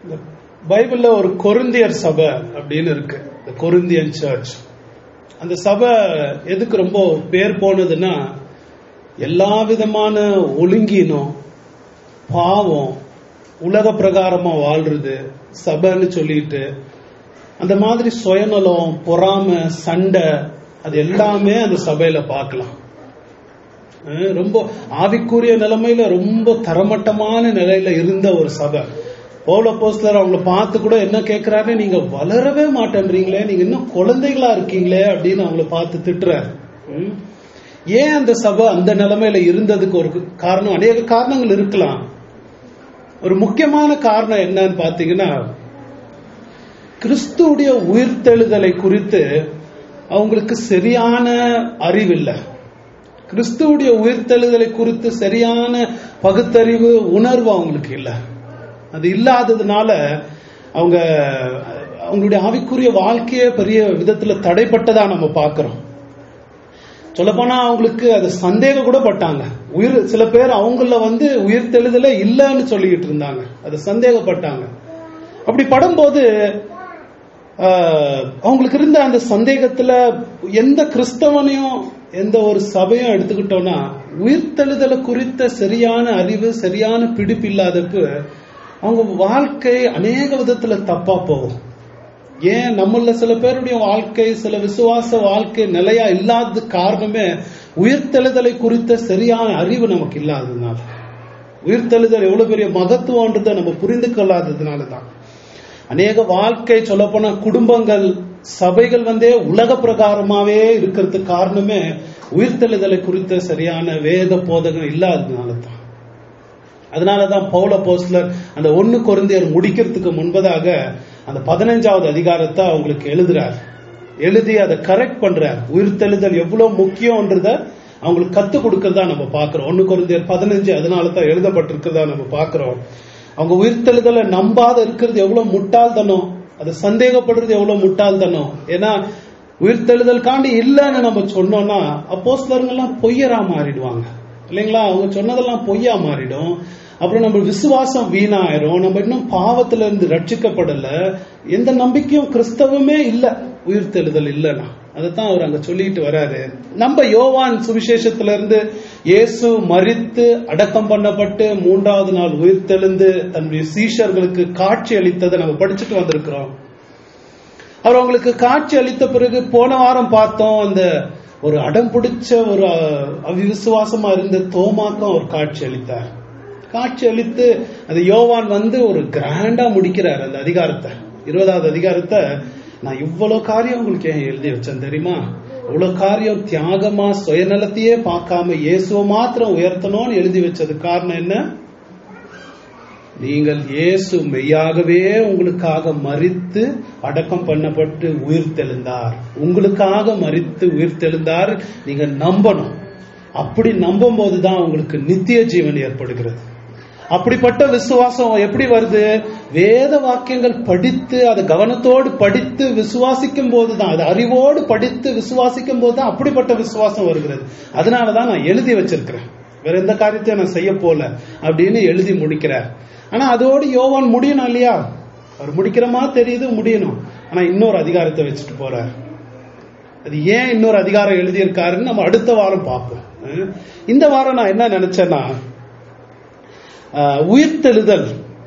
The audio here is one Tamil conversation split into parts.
இந்த பைபிள்ல ஒரு கொருந்தியர் சபை அப்படின்னு இருக்கு இந்த கொருந்தியன் சர்ச் அந்த சபை எதுக்கு ரொம்ப பேர் போனதுன்னா எல்லா விதமான ஒழுங்கினம் பாவம் உலக பிரகாரமா வாழ்றது சபைன்னு சொல்லிட்டு அந்த மாதிரி சுயநலம் பொறாமை சண்டை அது எல்லாமே அந்த சபையில பார்க்கலாம் அஹ் ரொம்ப ஆவிக்குரிய நிலைமையில ரொம்ப தரமட்டமான நிலையில இருந்த ஒரு சபை பவுல போஸ்லர் அவங்கள பார்த்து கூட என்ன கேட்கிறாரு நீங்க வளரவே மாட்டேன்றீங்களே நீங்க இன்னும் குழந்தைகளா இருக்கீங்களே அப்படின்னு அவங்கள பார்த்து திட்டுறாரு ம். ஏன் அந்த சபை அந்த நிலைமையில இருந்ததுக்கு ஒரு காரணம் அநேக காரணங்கள் இருக்கலாம் ஒரு முக்கியமான காரணம் என்னன்னு பாத்தீங்கன்னா கிறிஸ்துவுடைய உயிர்த்தெழுதலை குறித்து அவங்களுக்கு சரியான அறிவில்லை கிறிஸ்துவுடைய உயிர்த்தெழுதலை குறித்து சரியான பகுத்தறிவு உணர்வு அவங்களுக்கு இல்லை அது இல்லாததுனால அவங்க அவங்களுடைய ஆவிக்குரிய வாழ்க்கையே பெரிய விதத்துல தடைப்பட்டதா நம்ம பார்க்கிறோம் சொல்லப்போனா அவங்களுக்கு அது சந்தேகம் கூட பட்டாங்க உயிர் சில பேர் அவங்கள வந்து உயிர்த்தெழுதல இல்லைன்னு சொல்லிக்கிட்டு இருந்தாங்க அது சந்தேகப்பட்டாங்க அப்படி படும்போது ஆஹ், அவங்களுக்கு இருந்த அந்த சந்தேகத்துல எந்த கிறிஸ்தவனையும் எந்த ஒரு சபையும் எடுத்துக்கிட்டோம்னா உயிர்த்தெழுதலை குறித்த சரியான அறிவு சரியான பிடிப்பு இல்லாதப்ப அவங்க வாழ்க்கை அநேக விதத்துல தப்பா போகும் ஏன் நம்மள சில பேருடைய வாழ்க்கை சில விசுவாச வாழ்க்கை நிலையா இல்லாத காரணமே உயிர்த்தெழுதலை குறித்த சரியான அறிவு நமக்கு இல்லாததுனால உயிர்த்தெழுதல் எவ்வளவு பெரிய மகத்துவன்றதை நம்ம புரிந்து கொள்ளாததுனால தான் அநேக வாழ்க்கை சொல்லப்போனா குடும்பங்கள் சபைகள் வந்தே உலக பிரகாரமாவே இருக்கிறதுக்கு காரணமே உயிர்த்தெழுதலை குறித்த சரியான வேத போதகம் இல்லாததுனால தான் அதனாலதான் பவுல போஸ்லர் அந்த ஒண்ணு குழந்தையர் முடிக்கிறதுக்கு முன்பதாக அந்த பதினஞ்சாவது அதிகாரத்தை அவங்களுக்கு எழுதுறார் எழுதி அதை கரெக்ட் பண்றார் உயிர்த்தெழுதல் எவ்வளவு முக்கியம்ன்றத அவங்களுக்கு கத்துக் கொடுக்கறதா நம்ம பாக்குறோம் ஒண்ணு குழந்தையர் பதினஞ்சு அதனால தான் எழுதப்பட்டிருக்கிறதா நம்ம பாக்குறோம் அவங்க உயிர்த்தெழுதலை நம்பாத இருக்கிறது எவ்வளவு முட்டாள்தனம் அதை சந்தேகப்படுறது எவ்வளவு முட்டாள்தனம் ஏன்னா உயிர்த்தெழுதல் காண்டி இல்லைன்னு நம்ம சொன்னோம்னா அப்போஸ்தலர்கள்லாம் பொய்யரா மாறிடுவாங்க இல்லைங்களா அவங்க சொன்னதெல்லாம் பொய்யா மாறிடும் அப்புறம் நம்ம விசுவாசம் வீணாயிரும் நம்ம இன்னும் பாவத்துல இருந்து ரட்சிக்கப்படல எந்த நம்பிக்கையும் கிறிஸ்தவமே இல்ல உயிர்த்தெழுதல் இல்லைன்னா அதைத்தான் அவர் அங்க சொல்லிட்டு வராரு நம்ம யோவான் சுவிசேஷத்துல இருந்து இயேசு மரித்து அடக்கம் பண்ணப்பட்டு மூன்றாவது நாள் உயிர்த்தெழுந்து தன்னுடைய சீஷர்களுக்கு காட்சி அளித்ததை நம்ம படிச்சுட்டு வந்திருக்கிறோம் அவர் அவங்களுக்கு காட்சி அளித்த பிறகு போன வாரம் பார்த்தோம் அந்த ஒரு அடம் பிடிச்ச ஒரு அஹ், அவிசுவாசமா இருந்த தோமாக்கும் அவர் காட்சி அளித்தார் காட்சி அளித்து அது யோவான் வந்து ஒரு கிராண்டா முடிக்கிறார் அந்த அதிகாரத்தை இருபதாவது அதிகாரத்தை நான் இவ்வளவு காரியம் உங்களுக்கு ஏன் எழுதி வச்சேன் தெரியுமா இவ்வளவு காரியம் தியாகமா சுயநலத்தையே பார்க்காம இயேசுவை மாத்திரம் உயர்த்தணும்னு எழுதி வச்சது காரணம் என்ன நீங்கள் இயேசு மெய்யாகவே உங்களுக்காக மரித்து அடக்கம் பண்ணப்பட்டு உயிர்த்தெழுந்தார் உங்களுக்காக மரித்து உயிர்த்தெழுந்தார் நீங்க நம்பணும் அப்படி நம்பும் போதுதான் உங்களுக்கு நித்திய ஜீவன் ஏற்படுகிறது அப்படிப்பட்ட விசுவாசம் எப்படி வருது வேத வாக்கியங்கள் படித்து அதை கவனத்தோடு படித்து விசுவாசிக்கும் போதுதான் அது அறிவோடு படித்து விசுவாசிக்கும் போதுதான் அப்படிப்பட்ட விசுவாசம் வருகிறது அதனாலதான் நான் எழுதி வச்சிருக்கிறேன் வேற எந்த காரியத்தையும் நான் செய்ய போல அப்படின்னு எழுதி முடிக்கிறார் ஆனா அதோடு யோவான் முடியணும் இல்லையா அவர் முடிக்கிற மாதிரி தெரியுது முடியணும் ஆனா இன்னொரு அதிகாரத்தை வச்சுட்டு போறார் அது ஏன் இன்னொரு அதிகாரம் எழுதியிருக்காருன்னு நம்ம அடுத்த வாரம் பார்ப்போம் அஹ் இந்த வாரம் நான் என்ன நினைச்சேன்னா அஹ், உயிர்த்தெழுதல்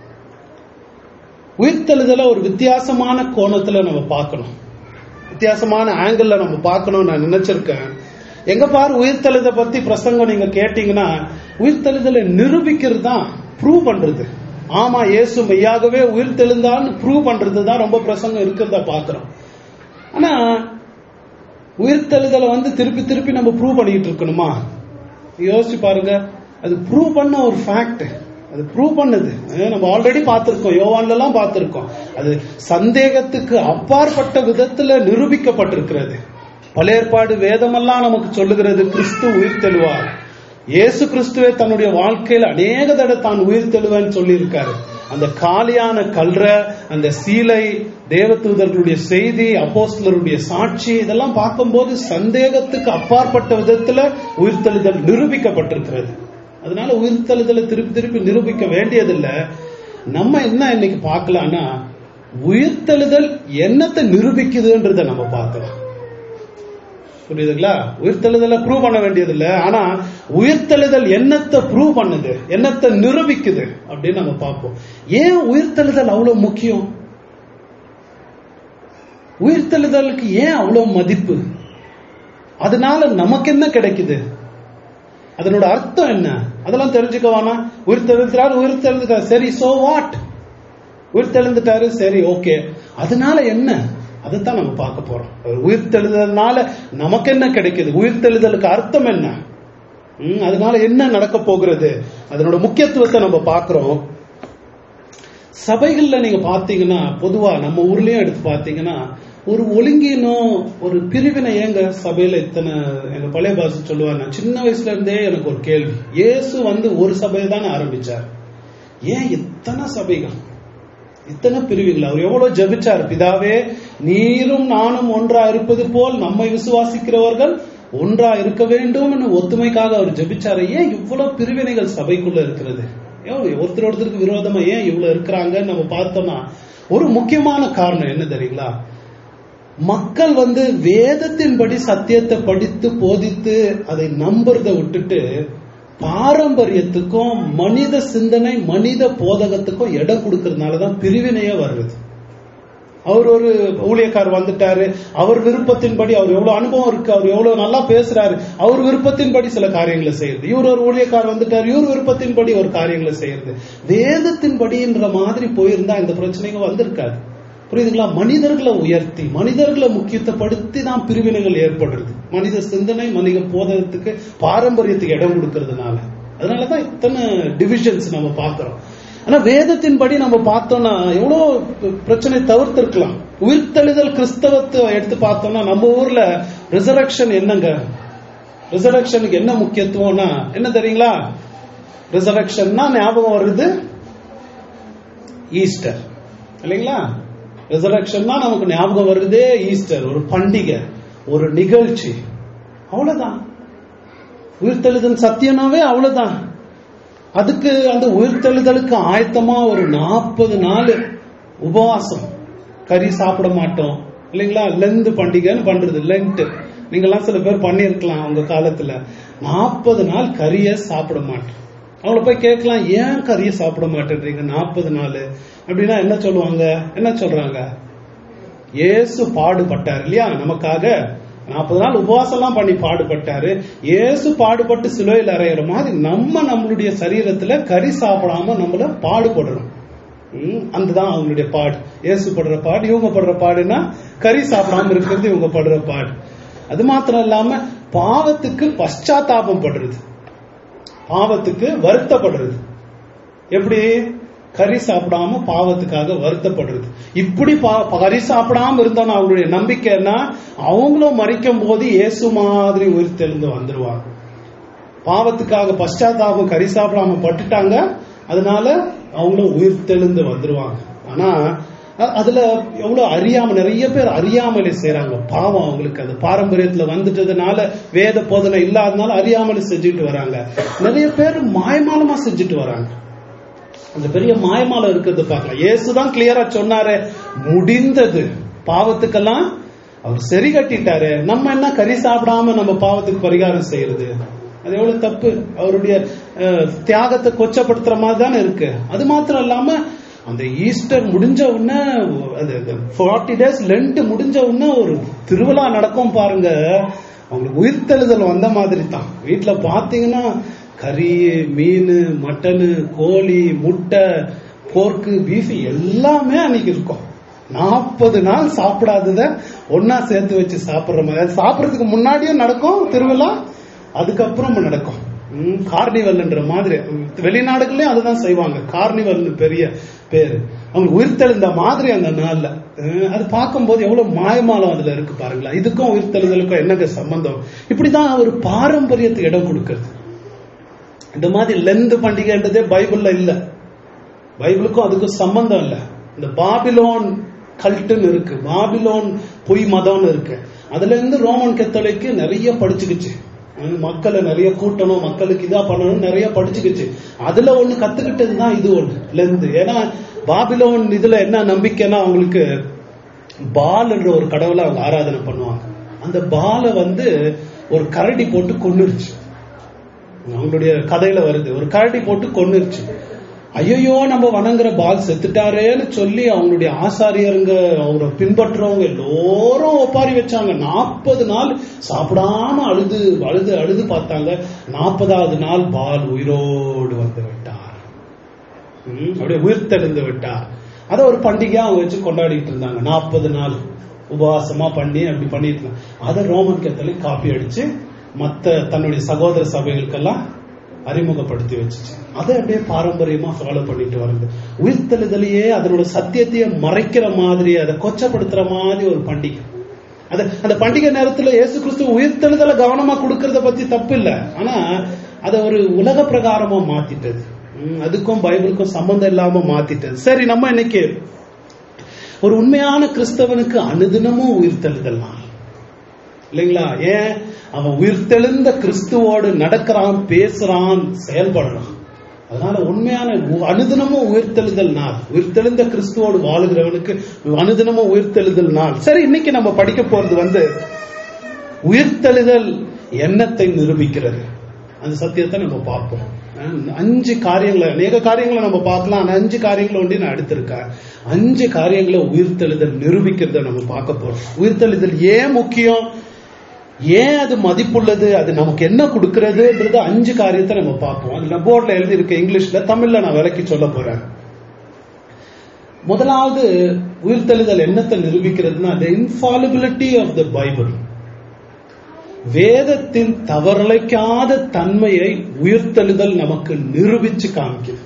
உயிர்த்தெழுதலை ஒரு வித்தியாசமான கோணத்துல நம்ம பார்க்கணும் வித்தியாசமான ஆங்கிள் நம்ம பார்க்கணும் நான் நினைச்சிருக்கேன் எங்க பாரு உயிர்த்தெழுத பத்தி பிரசங்கம் நீங்க கேட்டீங்கன்னா உயிர்த்தெழுதலை நிரூபிக்கிறது தான் ப்ரூவ் பண்றது ஆமா இயேசு மெய்யாகவே உயிர்த்தெழுந்தான்னு ப்ரூவ் பண்றது தான் ரொம்ப பிரசங்கம் இருக்கிறத பாக்குறோம் ஆனா உயிர்த்தெழுதலை வந்து திருப்பி திருப்பி நம்ம ப்ரூவ் பண்ணிட்டு இருக்கணுமா யோசிச்சு பாருங்க அது ப்ரூவ் பண்ண ஒரு ஃபேக்ட் அது ப்ரூவ் பண்ணது அஹ் நம்ம ஆல்ரெடி பார்த்திருக்கோம் யோவான்ல எல்லாம் பார்த்திருக்கோம் அது சந்தேகத்துக்கு அப்பாற்பட்ட விதத்துல நிரூபிக்கப்பட்டிருக்கிறது பழைய ஏற்பாடு வேதமெல்லாம் நமக்கு சொல்லுகிறது கிறிஸ்து உயிர்த்தெழுவார் இயேசு கிறிஸ்துவே தன்னுடைய வாழ்க்கையில் அநேக தடவை தான் உயிர்த்தெழுவேன்னு சொல்லியிருக்காரு அந்த காலியான கல்ற அந்த சீலை தேவதூதர்களுடைய செய்தி அப்போஸ்தலருடைய சாட்சி இதெல்லாம் பார்க்கும்போது சந்தேகத்துக்கு அப்பாற்பட்ட விதத்துல உயிர்த்தெழுதல் நிரூபிக்கப்பட்டிருக்கிறது அதனால உயிர்த்தெழுதலை திருப்பி திருப்பி நிரூபிக்க வேண்டியதில்லை நம்ம என்ன இன்னைக்கு பார்க்கலாம்னா உயிர்த்தெழுதல் என்னத்தை நிரூபிக்குதுன்றத நம்ம பார்க்கலாம் புரியுதுங்களா உயிர்த்தெழுதலை ப்ரூவ் பண்ண வேண்டியது இல்ல ஆனா உயிர்த்தெழுதல் என்னத்தை ப்ரூவ் பண்ணுது என்னத்தை நிரூபிக்குது அப்படின்னு நம்ம பார்ப்போம் ஏன் உயிர்த்தெழுதல் அவ்வளவு முக்கியம் உயிர்த்தெழுதலுக்கு ஏன் அவ்வளவு மதிப்பு அதனால நமக்கு என்ன கிடைக்குது அதனோட அர்த்தம் என்ன அதெல்லாம் தெரிஞ்சுக்க வேணாம் உயிர்த்தெழுந்தாரு உயிர்த்தெழுந்துட்டாரு சரி சோ வாட் உயிர்த்தெழுந்துட்டாரு சரி ஓகே அதனால என்ன அதைத்தான் நம்ம பார்க்க போறோம் அவர் உயிர்த்தெழுதல்னால நமக்கு என்ன கிடைக்குது உயிர்த்தெழுதலுக்கு அர்த்தம் என்ன ம், அதனால என்ன நடக்க போகிறது அதனோட முக்கியத்துவத்தை நம்ம பார்க்கிறோம் சபைகள்ல நீங்க பாத்தீங்கன்னா பொதுவா நம்ம ஊர்லயும் எடுத்து பாத்தீங்கன்னா ஒரு ஒழுங்கினம் ஒரு பிரிவினை ஏங்க சபையில இத்தனை எங்க பழைய பாசு சொல்லுவாங்க நான் சின்ன வயசுல இருந்தே எனக்கு ஒரு கேள்வி இயேசு வந்து ஒரு சபையை தானே ஆரம்பிச்சார் ஏன் இத்தனை சபைகள் இத்தனை பிரிவுகள் அவர் எவ்வளவு ஜெபிச்சார் பிதாவே நீரும் நானும் ஒன்றா இருப்பது போல் நம்மை விசுவாசிக்கிறவர்கள் ஒன்றா இருக்க வேண்டும் ஒத்துமைக்காக அவர் ஜெபிச்சாரு ஏன் இவ்வளவு பிரிவினைகள் சபைக்குள்ள இருக்கிறது ஏன் ஒருத்தர் ஒருத்தருக்கு விரோதமா ஏன் இவ்வளவு இருக்கிறாங்கன்னு நம்ம பார்த்தோம்னா ஒரு முக்கியமான காரணம் என்ன தெரியுங்களா மக்கள் வந்து வேதத்தின்படி சத்தியத்தை படித்து போதித்து அதை நம்புறதை விட்டுட்டு பாரம்பரியத்துக்கும் மனித சிந்தனை மனித போதகத்துக்கும் இடம் கொடுக்கறதுனாலதான் பிரிவினையே வருது அவர் ஒரு ஊழியக்கார் வந்துட்டாரு அவர் விருப்பத்தின்படி அவர் எவ்வளவு அனுபவம் இருக்கு அவர் எவ்வளவு நல்லா பேசுறாரு அவர் விருப்பத்தின்படி சில காரியங்களை செய்யறது இவர் ஒரு ஊழியக்கார் வந்துட்டார் இவர் விருப்பத்தின்படி ஒரு காரியங்களை செய்யறது வேதத்தின்படின்ற மாதிரி போயிருந்தா இந்த பிரச்சனைகள் வந்திருக்காது புரியுதுங்களா மனிதர்களை உயர்த்தி மனிதர்களை முக்கியத்துவப்படுத்தி தான் பிரிவினைகள் ஏற்படுறது மனித சிந்தனை மனித போதகத்துக்கு பாரம்பரியத்துக்கு இடம் கொடுக்கறதுனால அதனாலதான் இத்தனை டிவிஷன்ஸ் நம்ம பார்க்கிறோம் ஆனா வேதத்தின்படி நம்ம பார்த்தோம்னா எவ்வளவு பிரச்சனை தவிர்த்திருக்கலாம் உயிர்த்தெழுதல் கிறிஸ்தவத்தை எடுத்து பார்த்தோம்னா நம்ம ஊர்ல ரிசரக்ஷன் என்னங்க ரிசரக்ஷனுக்கு என்ன முக்கியத்துவம்னா என்ன தெரியுங்களா ரிசரக்ஷன்னா ஞாபகம் வருது ஈஸ்டர் இல்லைங்களா ரிசரக்ஷன்னா நமக்கு ஞாபகம் வருதே ஈஸ்டர் ஒரு பண்டிகை ஒரு நிகழ்ச்சி அவ்வளவுதான் உயிர்த்தெழுதல் சத்தியனாவே அவ்வளவுதான் அதுக்கு அந்த உயிர்த்தெழுதலுக்கு ஆயத்தமா ஒரு நாற்பது நாள் உபவாசம் கறி சாப்பிட மாட்டோம் இல்லைங்களா லெந்து பண்டிகைன்னு பண்றது லென்ட் நீங்கெல்லாம் சில பேர் பண்ணிருக்கலாம் உங்க காலத்துல நாற்பது நாள் கறிய சாப்பிட மாட்டோம் அவங்கள போய் கேட்கலாம் ஏன் கறியை சாப்பிட மாட்டேன்றீங்க நாற்பது நாள் அப்படின்னா என்ன சொல்லுவாங்க என்ன சொல்றாங்க இயேசு பாடுபட்டார் இல்லையா நமக்காக நாற்பது நாள் உபவாசம் எல்லாம் பண்ணி பாடுபட்டாரு இயேசு பாடுபட்டு சிலுவையில் அறையிற மாதிரி நம்ம நம்மளுடைய சரீரத்துல கறி சாப்பிடாம நம்மள பாடுபடுறோம் ம், அதுதான் அவங்களுடைய பாடு இயேசு படுற பாடு இவங்க படுற பாடுனா கறி சாப்பிடாம இருக்கிறது இவங்க படுற பாடு அது மாத்திரம் இல்லாம பாவத்துக்கு பశ్చాத்தாபம் படுறது பாவத்துக்கு வருத்தப்படுறது எப்படி கறி சாப்பிடாம பாவத்துக்காக வருத்தப்படுறது இப்படி பா- கறி சாப்பிடாம இருந்தோம்னா அவங்களுடைய நம்பிக்கைன்னா அவங்களும் மறிக்கும் போது இயேசு மாதிரி உயிர்த்தெழுந்து வந்துருவாங்க பாவத்துக்காக பశ్చాத்தாபம் கறி சாப்பிடாம பட்டுட்டாங்க அதனால அவங்களும் உயிர்த்தெழுந்து வந்துருவாங்க ஆனா அ- அதுல எவ்வளவு அறியாம நிறைய பேர் அறியாமலே செய்றாங்க பாவம் அவங்களுக்கு அந்த பாரம்பரியத்துல வந்துட்டதுனால வேத போதனை இல்லாதனால அறியாமலே செஞ்சுட்டு வராங்க நிறைய பேர் மாயமாலமா செஞ்சுட்டு வராங்க அந்த பெரிய மாயமாலம் இருக்கிறது பார்க்கலாம் இயேசுதான் கிளியரா சொன்னாரு முடிந்தது பாவத்துக்கெல்லாம் அவர் சரி கட்டிட்டாரு நம்ம என்ன கறி சாப்பிடாம நம்ம பாவத்துக்கு பரிகாரம் செய்யறது அது எவ்வளவு தப்பு அவருடைய அஹ், தியாகத்தை கொச்சப்படுத்துற மாதிரி தானே இருக்கு அது மாத்திரம் இல்லாம அந்த ஈஸ்டர் முடிஞ்ச உடனே ஃபார்ட்டி டேஸ் லென்ட் முடிஞ்ச உடனே ஒரு திருவிழா நடக்கும் பாருங்க அவங்களுக்கு உயிர்த்தெழுதல் வந்த மாதிரி தான் வீட்டுல பாத்தீங்கன்னா கறி மீன் மட்டனு கோழி முட்டை போர்க்கு பீஃப் எல்லாமே அன்னைக்கு இருக்கும் நாற்பது நாள் சாப்பிடாதத ஒன்னா சேர்த்து வச்சு சாப்பிடுற மாதிரி அது சாப்பிடறதுக்கு முன்னாடியும் நடக்கும் திருவிழா அதுக்கப்புறம் நடக்கும் ம், கார்னிவல்ன்ற மாதிரி வெளிநாடுகள்லயும் அதுதான் செய்வாங்க கார்னிவல்னு பெரிய பேரு அவங்க உயிர்த்தெழுந்த மாதிரி அந்த நாள்ல அஹ், அது பார்க்கும்போது எவ்வளவு மாயமாலம் அதுல இருக்கு பாருங்களா இதுக்கும் உயிர்த்தெழுதலுக்கும் என்னங்க சம்பந்தம் இப்படிதான் ஒரு பாரம்பரியத்துக்கு இடம் கொடுக்கிறது இந்த மாதிரி லெந்து பண்டிகைன்றதே பைபிள்ல இல்ல பைபிளுக்கும் அதுக்கும் சம்பந்தம் இல்ல இந்த பாபிலோன் கல்ட்டுன்னு இருக்கு பாபிலோன் பொய் மதம்னு இருக்கு அதுல இருந்து ரோமன் கத்தோலிக்கு நிறைய படிச்சுக்கிச்சு ஹம், மக்களை நிறைய கூட்டணும் மக்களுக்கு இதா பண்ணணும் நிறைய படிச்சுக்கிச்சு அதுல ஒண்ணு கத்துக்கிட்டது தான் இது ஒண்ணு லெந்து ஏன்னா பாபிலோன் இதுல என்ன நம்பிக்கைன்னா அவங்களுக்கு பால் என்ற ஒரு கடவுளை அவங்க ஆராதனை பண்ணுவாங்க அந்த பாலை வந்து ஒரு கரடி போட்டு கொன்னுருச்சு அவங்களுடைய கதையில வருது ஒரு கரடி போட்டு கொன்னுருச்சு ஐயோ நம்ம வணங்குற பால் செத்துட்டாரேன்னு சொல்லி அவங்களுடைய ஆசாரியருங்க அவரை பின்பற்றுறவங்க எல்லோரும் ஒப்பாரி வச்சாங்க நாற்பது நாள் சாப்பிடாம அழுது அழுது அழுது பார்த்தாங்க நாற்பதாவது நாள் பால் உயிரோடு வந்து விட்டார் ம், அப்படியே உயிர் தெளிந்து விட்டார் அதை ஒரு பண்டிகையா அவங்க வச்சு கொண்டாடிட்டு இருந்தாங்க நாற்பது நாள் உபவாசமா பண்ணி அப்படி பண்ணிட்டு இருந்தாங்க அதை ரோமன் கேத்தலிக் காப்பி அடிச்சு மத்த தன்னுடைய சகோதர சபைகளுக்கெல்லாம் அறிமுகப்படுத்தி வச்சுச்சு அதை அப்படியே பாரம்பரியமா ஃபாலோ பண்ணிட்டு வருது உயிர்த்தெழுதலையே அதனோட சத்தியத்தையே மறைக்கிற மாதிரி அதை கொச்சப்படுத்துற மாதிரி ஒரு பண்டிகை அது அந்த பண்டிகை நேரத்துல இயேசு கிறிஸ்து உயிர்த்தெழுதலை கவனமா கொடுக்கறத பத்தி தப்பு இல்ல ஆனா அதை ஒரு உலக பிரகாரமா மாத்திட்டது ம், அதுக்கும் பைபிளுக்கும் சம்பந்தம் இல்லாம மாத்திட்டது சரி நம்ம இன்னைக்கு ஒரு உண்மையான கிறிஸ்தவனுக்கு அனுதினமும் உயிர்த்தெழுதல் நாள் இல்லைங்களா ஏன் அவன் உயிர்த்தெழுந்த கிறிஸ்துவோடு நடக்கிறான் பேசுறான் செயல்படுறான் அதனால உண்மையான உ- அனுதினமும் உயிர்த்தெழுதல் நாள் உயிர்த்தெழுந்த கிறிஸ்துவோடு வாழுகிறவனுக்கு அனுதினமும் உயிர்த்தெழுதல் நாள் சரி இன்னைக்கு நம்ம படிக்க போறது வந்து உயிர்த்தெழுதல் எண்ணத்தை நிரூபிக்கிறது அந்த சத்தியத்தை நம்ம பார்ப்போம் அஹ் அஞ்சு காரியங்களை அநேக காரியங்களை நம்ம பார்க்கலாம் ஆனா அஞ்சு காரியங்களை ஒண்டி நான் எடுத்திருக்கேன் அஞ்சு காரியங்களை உயிர்த்தெழுதல் நிரூபிக்கிறத நம்ம பார்க்க போறோம் உயிர்த்தெழுதல் ஏன் முக்கியம் ஏன் அது மதிப்புள்ளது அது நமக்கு என்ன கொடுக்கறதுன்றது அஞ்சு காரியத்தை நம்ம பார்ப்போம் அதுல போர்ட்ல எழுதி இருக்க இங்கிலீஷ்ல தமிழ்ல நான் விளக்கி சொல்ல போறேன் முதலாவது உயிர்த்தெழுதல் என்னத்தை நிரூபிக்கிறதுனா the infallibility of the Bible வேதத்தின் தவறலைக்காத தன்மையை உயிர்த்தெழுதல் நமக்கு நிரூபிச்சு காமிக்குது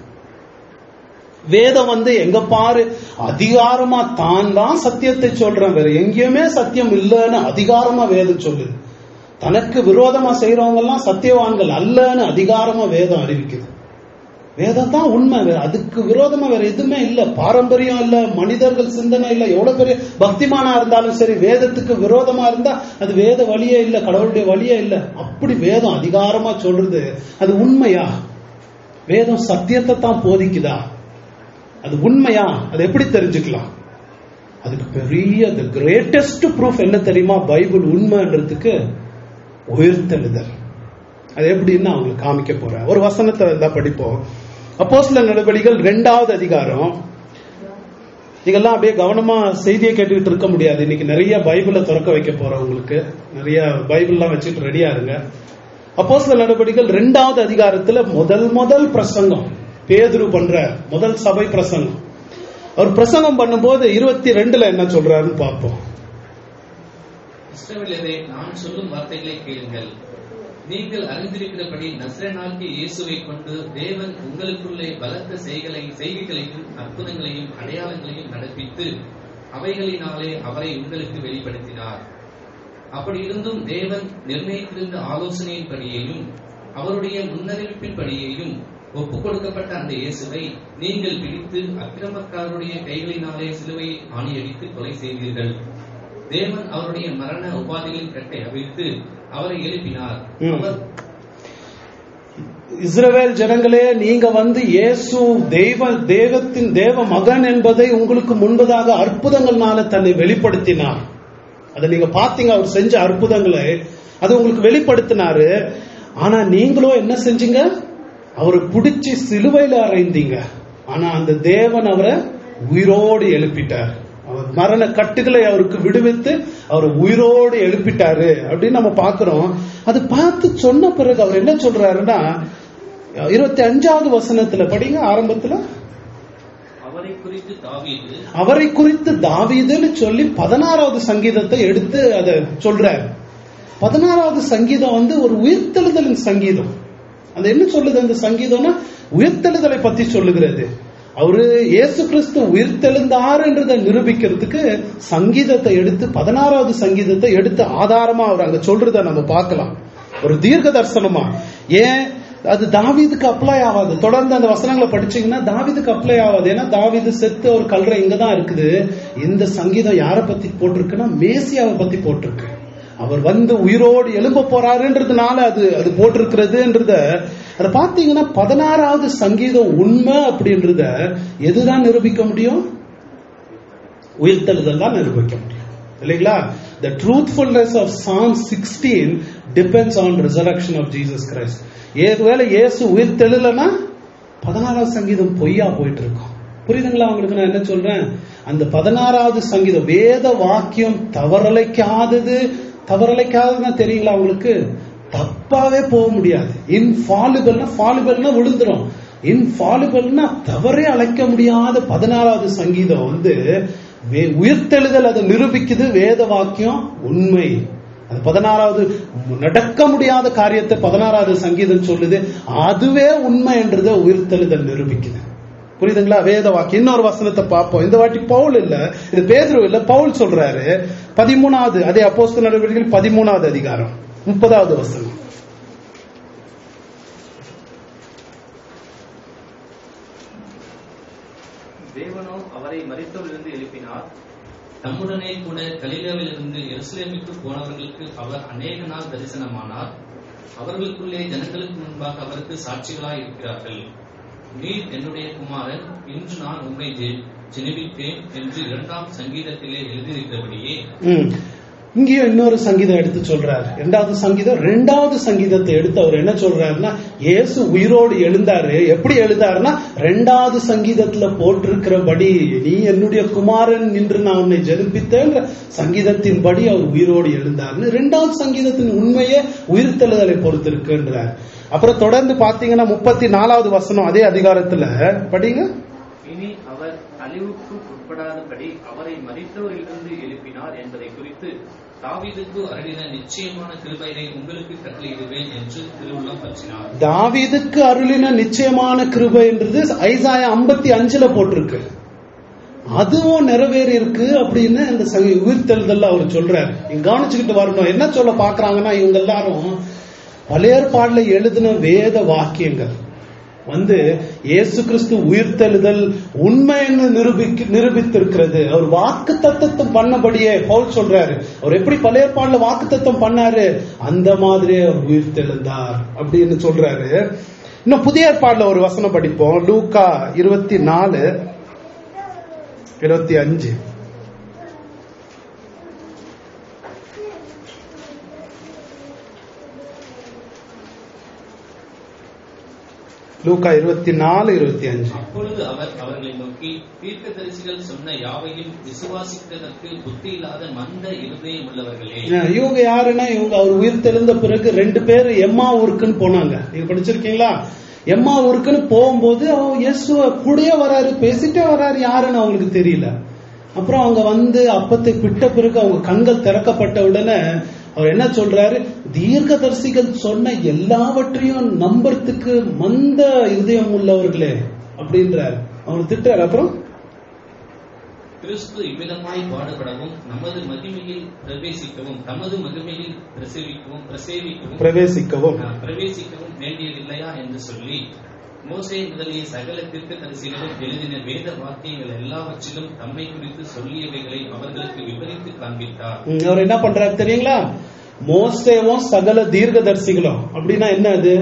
வேதம் வந்து எங்க பாரு அதிகாரமா தான் தான் சத்தியத்தை சொல்றேன் வேற எங்கேயுமே சத்தியம் இல்லைன்னு அதிகாரமா வேதம் சொல்லுது தனக்கு விரோதமா செய்யறவங்க எல்லாம் சத்தியவான்கள் அல்லன்னு அதிகாரமா வேதம் அறிவிக்குது வேதம் தான் உண்மை வேற அதுக்கு விரோதமா வேற எதுவுமே இல்ல பாரம்பரியம் இல்ல மனிதர்கள் சிந்தனை இல்ல எவ்வளவு பெரிய பக்திமானா இருந்தாலும் சரி வேதத்துக்கு விரோதமா இருந்தா அது வேத வழியே இல்ல கடவுளுடைய வழியே இல்ல அப்படி வேதம் அதிகாரமா சொல்றது அது உண்மையா வேதம் சத்தியத்தை தான் போதிக்குதா அது உண்மையா அது எப்படி தெரிஞ்சுக்கலாம் அதுக்கு பெரிய த கிரேட்டஸ்ட் ப்ரூஃப் என்ன தெரியுமா பைபிள் உண்மைன்றதுக்கு உயிர்த்தெழுதல் அது எப்படின்னு நான் உங்களுக்கு காமிக்க போறேன் ஒரு வசனத்தை தான் படிப்போம் அப்போஸ்தலர் நடவடிக்கைகள் ரெண்டாவது அதிகாரம் நீங்கெல்லாம் அப்படியே கவனமா செய்தியை கேட்டுக்கிட்டு இருக்க முடியாது இன்னைக்கு நிறைய பைபிளை திறக்க வைக்க போறோம் உங்களுக்கு நிறைய பைபிள்லாம் வச்சுட்டு ரெடியா இருங்க அப்போஸ்தலர் நடவடிக்கைகள் ரெண்டாவது அதிகாரத்துல முதல் முதல் பிரசங்கம் பேதுரு பண்ற முதல் சபை பிரசங்கம் அவர் பிரசங்கம் பண்ணும்போது இருபத்தி ரெண்டுல என்ன சொல்றாருன்னு பார்ப்போம் இஸ்ரவேலரே நான் சொல்லும் வார்த்தைகளை கேளுங்கள் நீங்கள் அறிந்திருக்கிறபடி நஸ்ரேனாகிய இயேசுவை கொண்டு தேவன் உங்களுக்குள்ளே பலத்த செய்களை செய்திகளையும் அற்புதங்களையும் அடையாளங்களையும் நடப்பித்து அவைகளினாலே அவரை உங்களுக்கு வெளிப்படுத்தினார் அப்படி இருந்தும் தேவன் நிர்ணயித்திருந்த ஆலோசனையின்படியேயும் அவருடைய முன்னறிவிப்பின்படியேயும் ஒப்புக் கொடுக்கப்பட்ட அந்த இயேசுவை நீங்கள் பிடித்து அக்கிரமக்காரருடைய கைகளினாலே சிலுவையை ஆணியடித்து கொலை செய்தீர்கள் தேவன் அவருடைய மரண உபாதிகளின் கட்டை அவிழ்த்து அவரை எழுப்பினார் ம். அவர் இஸ்ரவேல் ஜனங்களே நீங்க வந்து இயேசு தெய்வ தேவத்தின் தேவ மகன் என்பதை உங்களுக்கு முன்பதாக அற்புதங்கள்னால தன்னை வெளிப்படுத்தினார் அதை நீங்க பாத்தீங்க அவர் செஞ்ச அற்புதங்களை அது உங்களுக்கு வெளிப்படுத்தினாரு ஆனா நீங்களும் என்ன செஞ்சீங்க அவரை பிடிச்சி சிலுவையில அறைந்தீங்க ஆனா அந்த தேவன் அவரை உயிரோடு எழுப்பிட்டார் அவர் மரண கட்டுகளை அவருக்கு விடுவித்து அவர் உயிரோடு எழுப்பிட்டாரு அப்படின்னு நம்ம பார்க்கிறோம் அது பார்த்து சொன்ன பிறகு அவர் என்ன சொல்றாருன்னா இருபத்தி அஞ்சாவது வசனத்துல படிங்க ஆரம்பத்துல அவரை குறித்து தாவீது அவரை குறித்து தாவீதுன்னு சொல்லி பதினாறாவது சங்கீதத்தை எடுத்து அதை சொல்றாரு பதினாறாவது சங்கீதம் வந்து ஒரு உயிர்த்தெழுதலின் சங்கீதம் அது என்ன சொல்லுது அந்த சங்கீதம்னா உயிர்த்தெழுதலை பத்தி சொல்லுகிறது அவரு இயேசு கிறிஸ்து உயிர்த்தெழுந்தாருன்றதை நிரூபிக்கிறதுக்கு சங்கீதத்தை எடுத்து பதினாறாவது சங்கீதத்தை எடுத்து ஆதாரமா அவர் அங்க சொல்றத நம்ம பார்க்கலாம் ஒரு தீர்க்க தரிசனமா ஏன் அது தாவீதுக்கு அப்ளை ஆகாது தொடர்ந்து அந்த வசனங்களை படிச்சீங்கன்னா தாவீதுக்கு அப்ளை ஆகாது ஏன்னா தாவீது செத்து ஒரு கல்றை இங்க தான் இருக்குது இந்த சங்கீதம் யாரை பத்தி போட்டிருக்குன்னா மேசியாவை பத்தி போட்டிருக்கு அவர் வந்து உயிரோடு எழும்ப போறாருன்றதுனால அது அது போட்டிருக்கிறதுன்றத அதை பார்த்தீங்கன்னா பதினாறாவது சங்கீதம் உண்மை அப்படின்றத எதுதான் நிரூபிக்க முடியும் உயிர்த்தெழுதல் தான் நிரூபிக்க முடியும் இல்லைங்களா the truthfulness of psalm 16 depends on resurrection of jesus christ ஒருவேளை இயேசு உயிர் தெழுலனா பதினாறாவது சங்கீதம் பொய்யா போயிட்டு இருக்கும் புரியுதுங்களா உங்களுக்கு நான் என்ன சொல்றேன் அந்த பதினாறாவது சங்கீதம் வேத வாக்கியம் தவறலைக்காதது தவறலைக்காததுன்னா தெரியுங்களா உங்களுக்கு தப்பாவே போக முடியாது இன்ஃபாலிபிள்னா ஃபாலிபிள்னா விழுந்துரும் இன்ஃபாலிபிள்னா தவறே அழைக்க முடியாத பதினாறாவது சங்கீதம் வந்து வே- உயிர்த்தெழுதல் அதை நிரூபிக்குது வேத வாக்கியம் உண்மை அது பதினாறாவது நடக்க முடியாத காரியத்தை பதினாறாவது சங்கீதம் சொல்லுது அதுவே உண்மை என்றதை உயிர்த்தெழுதல் நிரூபிக்குது புரியுதுங்களா வேத வாக்கியம் இன்னொரு வசனத்தை பார்ப்போம் இந்த வாட்டி பவுல் இல்ல இது பேதுரு இல்ல பவுல் சொல்றாரு பதிமூணாவது அதே அப்போஸ்தலர் நடவடிக்கைகள் பதிமூணாவது அதிகாரம் முப்பதாவது வசனம் தேவனோ அவரை மரித்தோரிலிருந்து எழுப்பினார் தம்முடனே கூட கலிலேயாவிலிருந்து எருசலேமுக்கு போனவர்களுக்கு அவர் அநேக நாள் தரிசனமானார் அவர்களுக்குள்ளே ஜனங்களுக்கு முன்பாக அவருக்கு சாட்சிகளாய் இருக்கிறார்கள் நீர் என்னுடைய குமாரன் இன்று நான் உம்மை ஜெ- ஜெனிவித்தேன் என்று இரண்டாம் சங்கீதத்திலே எழுதியிருக்கிறபடியே ம். இங்கேயும் இன்னொரு சங்கீதம் எடுத்து சொல்றாரு ரெண்டாவது சங்கீதம் ரெண்டாவது சங்கீதத்தை எடுத்து அவர் என்ன சொல்றாருன்னா இயேசு உயிரோடு எழுந்தாரு எப்படி எழுந்தாருன்னா ரெண்டாவது சங்கீதத்துல போட்டிருக்கிறபடி நீ என்னுடைய குமாரன் நின்று நான் உன்னை ஜெனிப்பித்தேன்ற சங்கீதத்தின்படி அவர் உயிரோடு எழுந்தாருன்னு ரெண்டாவது சங்கீதத்தின் உண்மையே உயிர்த்தெழுதலை பொறுத்திருக்குன்றார் அப்புறம் தொடர்ந்து பாத்தீங்கன்னா முப்பத்தி நாலாவது வசனம் அதே அதிகாரத்துல படிங்க இனி அவர் அழிவுக்கு உட்படாதபடி அவரை மரித்தோரிலிருந்து எழுப்பினார் என்பதை குறித்து தாவீதுக்கு அருளின நிச்சயமான கிருபையை உங்களுக்கு கட்டளையிடுவேன் என்று திருவுள்ளம் பற்றினார் தாவீதுக்கு அருளின நிச்சயமான கிருபை என்றது ஐசாயா ஐம்பத்தி அஞ்சுல போட்டிருக்கு அதுவும் நிறைவேறி இருக்கு அப்படின்னு இந்த சங்க உயிர்த்தெழுதல்ல அவர் சொல்றாரு நீங்க கவனிச்சுக்கிட்டு வரணும் என்ன சொல்ல பாக்குறாங்கன்னா இவங்க எல்லாரும் பழையற்பாடுல எழுதின வேத வாக்கியங்கள் வந்து இயேசு கிறிஸ்து உயிர்த்தெழுதல் உண்மைன்னு நிரூபிக்க நிரூபித்திருக்கிறது அவர் வாக்கு தத்தம் பண்ணபடியே பவுல் சொல்றாரு அவர் எப்படி பழையற்பாடுல வாக்கு தத்தம் பண்ணாரு அந்த மாதிரியே அவர் உயிர்த்தெழுந்தார் அப்படின்னு சொல்றாரு இன்னும் புதிய ஏற்பாடுல ஒரு வசனம் படிப்போம் லூக்கா இருபத்தி நாலு இருபத்தி அஞ்சு லூக்கா இருபத்தி நாலு இருபத்தி அஞ்சு அப்பொழுது அவர் அவர்களை நோக்கி தீர்க்கதரிசிகள் சொன்ன யாவையும் விசுவாசிப்பதற்கு புத்தி இல்லாத மந்த இருதயம் உள்ளவர்களே இவங்க யாருன்னா இவங்க அவர் உயிர் தெழுந்த பிறகு ரெண்டு பேர் எம்மா ஊருக்குன்னு போனாங்க நீங்க படிச்சிருக்கீங்களா எம்மா ஊருக்குன்னு போகும்போது அவன் இயேசுவ கூடயே வராரு பேசிட்டே வராரு யாருன்னு அவங்களுக்கு தெரியல அப்புறம் அவங்க வந்து அப்பத்தை பிட்ட பிறகு அவங்க கண்கள் திறக்கப்பட்ட உடனே அவர் என்ன சொல்றாரு தீர்க்கதரிசிகள் சொன்ன எல்லாவற்றையும் நம்புறதுக்கு மந்த இதயம் உள்ளவர்களே அப்படின்றாரு அவர் திட்டுறாரு அப்புறம் கிறிஸ்து இவ்விதமாய் பாடுபடவும் நமது மகிமையில் பிரவேசிக்கவும் தமது மகிமையில் பிரசவிக்கவும் பிரசேவிக்கவும் பிரவேசிக்கவும் ஆஹ், பிரவேசிக்கவும் வேண்டியதில்லையா என்று சொல்லி மோசே முதலிய சகல தீர்க்கதரிசிகளும் எழுதின வேத வாக்கியங்கள் எல்லாவற்றிலும் தம்மை குறித்து சொல்லியவைகளை அவர்களுக்கு விவரித்து காண்பித்தார் ம், அவர் என்ன பண்றாரு தெரியுங்களா மோசேவும் சகல தீர்க்கதரிசிகளும் அப்படின்னா என்ன அது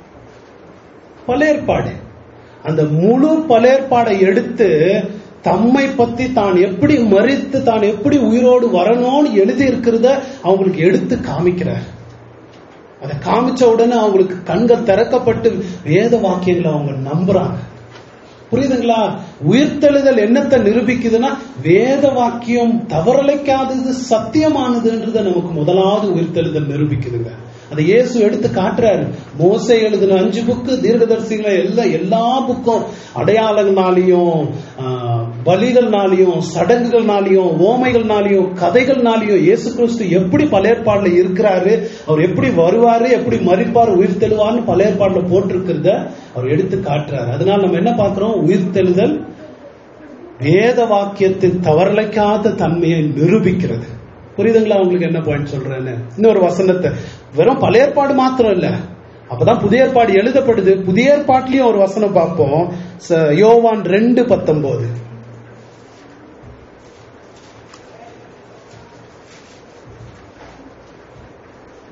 பழையற்பாடு அந்த முழு பழையற்பாடை எடுத்து தம்மை பத்தி தான் எப்படி மறித்து தான் எப்படி உயிரோடு வரணும்னு எழுதி இருக்கிறத அவங்களுக்கு எடுத்து காமிக்கிறார் அதை காமிச்ச உடனே அவங்களுக்கு கண்கள் திறக்கப்பட்டு வேத வாக்கியங்களை அவங்க நம்புறாங்க புரியுதுங்களா உயிர்த்தெழுதல் என்னத்தை நிரூபிக்குதுன்னா வேத வாக்கியம் தவறலைக்காதது சத்தியமானதுன்றத நமக்கு முதலாவது உயிர்த்தெழுதல் நிரூபிக்குதுங்க அதை இயேசு எடுத்து காட்டுறாரு மோசை எழுதின அஞ்சு புக்கு தீர்க்கதரிசிகளை எல்லா எல்லா புக்கும் அடையாளங்களாலையும் ஆஹ், பலிகள்னாலையும் சடங்குகள்னாலையும் ஓமைகள்னாலையும் கதைகள்னாலையும் இயேசு கிறிஸ்து எப்படி பழையற்பாடுல இருக்கிறாரு அவர் எப்படி வருவாரு எப்படி மறிப்பார் உயிர் தெழுவார்னு பழையற்பாடுல போட்டிருக்கிறத அவர் எடுத்து காட்டுறாரு அதனால நம்ம என்ன பார்க்கிறோம் உயிர் தெழுதல் வேத வாக்கியத்தின் தவறலைக்காத தன்மையை நிரூபிக்கிறது புரியுதுங்களா உங்களுக்கு என்ன பாயிண்ட் சொல்றேன்னு இன்னொரு வசனத்தை வெறும் பழைய ஏற்பாடு மாத்திரம் இல்ல அப்பதான் புதிய ஏற்பாடு எழுதப்படுது புதிய ஏற்பாட்டிலையும் ஒரு வசனம் பார்ப்போம் ச- யோவான் ரெண்டு பத்தொன்பது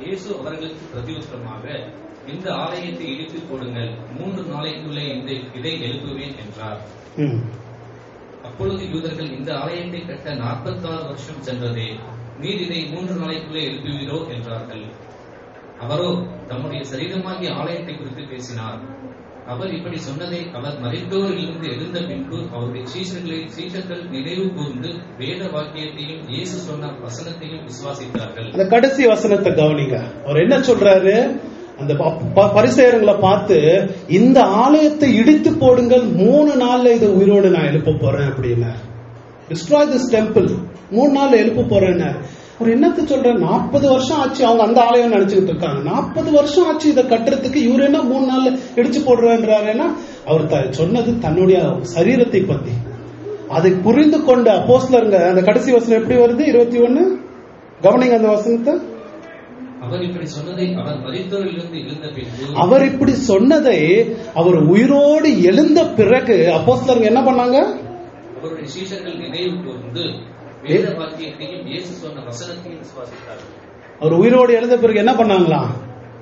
இயேசு அவர்களுக்கு பிரதியுத்தரமாக இந்த ஆலயத்தை இடித்து போடுங்கள் மூன்று நாளைக்குள்ளே இந்த இதை எழுப்புவேன் என்றார் ம். அப்பொழுது யூதர்கள் இந்த ஆலயத்தை கட்ட நாற்பத்தாறு வருஷம் சென்றதே நீர் இதை மூன்று நாளைக்குள்ளே எழுப்புவீரோ என்றார்கள் அவரோ தம்முடைய சரீரமாகிய ஆலயத்தை குறித்து பேசினார் அவர் இப்படி சொன்னதை அவர் மறைத்தோரிலிருந்து எழுந்த பின்பு அவருடைய சீஷர்களை சீஷர்கள் நினைவு கூர்ந்து வேத வாக்கியத்தையும் இயேசு சொன்ன வசனத்தையும் விசுவாசித்தார்கள் அந்த கடைசி வசனத்தை கவனிங்க அவர் என்ன சொல்றாரு அந்த ப- ப- பரிசேயர்களை பார்த்து இந்த ஆலயத்தை இடித்து போடுங்கள் மூணு நாள்ல இதை உயிரோடு நான் எழுப்ப போறேன் அப்படின்னா டிஸ்ட்ராய் திஸ் டெம்பிள் மூணு நாள்ல எழுப்ப போறேன்னு அவர் என்னத்த சொல்ற நாற்பது வருஷம் ஆச்சு அவங்க அந்த ஆலயம் நினைச்சுக்கிட்டு இருக்காங்க நாற்பது வருஷம் ஆச்சு இதை கட்டுறதுக்கு இவர் என்ன மூணு நாள்ல இடிச்சு போடுறேன்றாருன்னா அவர் த- சொன்னது தன்னுடைய சரீரத்தை பத்தி அதை புரிந்து கொண்ட அப்போஸ்லருங்க அந்த கடைசி வசனம் எப்படி வருது இருபத்தி ஒண்ணு கவனிங்க அந்த வசனத்தை அவர் இப்படி சொன்னதை அவர் மறைத்தோரிலிருந்து எழுந்த பின்பு அவர் இப்படி சொன்னதை அவர் உயிரோடு எழுந்த பிறகு அப்போஸ்தலர்கள் என்ன பண்ணாங்க அவருடைய சீஷர்கள் நினைவு கூர்ந்து வேத வாக்கியத்தையும் இயேசு சொன்ன வசனத்தையும் விசுவாசித்தார்கள் அவர் உயிரோடு எழுந்த பிறகு என்ன பண்ணாங்களாம்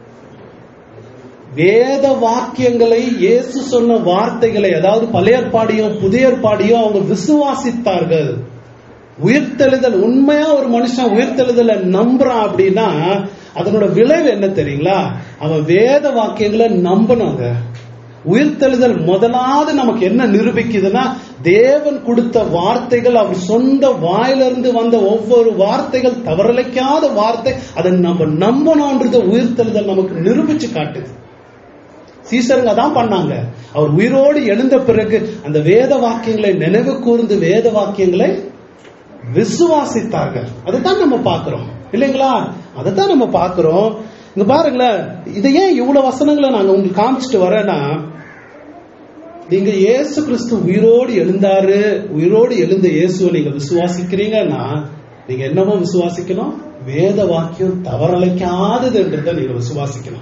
வேத வாக்கியங்களை இயேசு சொன்ன வார்த்தைகளை அதாவது பழைய ஏற்பாடையும் புதிய ஏற்பாடையும் அவங்க விசுவாசித்தார்கள் உயிர்த்தெழுதல் உண்மையா ஒரு மனுஷன் உயிர்த்தெழுதலை நம்புறான் அப்படின்னா அதனோட விளைவு என்ன தெரியுங்களா அவன் வேத வாக்கியங்களை நம்பணுங்க உயிர்த்தெழுதல் முதலாவது நமக்கு என்ன நிரூபிக்குதுன்னா தேவன் கொடுத்த வார்த்தைகள் அவர் சொந்த வாயிலிருந்து வந்த ஒவ்வொரு வார்த்தைகள் தவறலைக்காத வார்த்தை அதை நம்ம நம்பணும்ன்றத உயிர்த்தெழுதல் நமக்கு நிரூபிச்சு காட்டுது சீசருங்க தான் பண்ணாங்க அவர் உயிரோடு எழுந்த பிறகு அந்த வேத வாக்கியங்களை நினைவு கூர்ந்து வேத வாக்கியங்களை விசுவாசித்தார்கள் அதைத்தான் நம்ம பார்க்கிறோம் இல்லைங்களா அதைத்தான் நம்ம பார்க்கிறோம் இங்க பாருங்களேன் இதை ஏன் இவ்வளவு வசனங்களை நாங்க உங்களுக்கு காமிச்சிட்டு வரேன்னா நீங்க இயேசு கிறிஸ்து உயிரோடு எழுந்தாரு உயிரோடு எழுந்த இயேசுவை நீங்க விசுவாசிக்கிறீங்கன்னா நீங்க என்னவோ விசுவாசிக்கணும் வேத வாக்கியம் தவறலைக்காததுன்றதை நீங்க விசுவாசிக்கணும்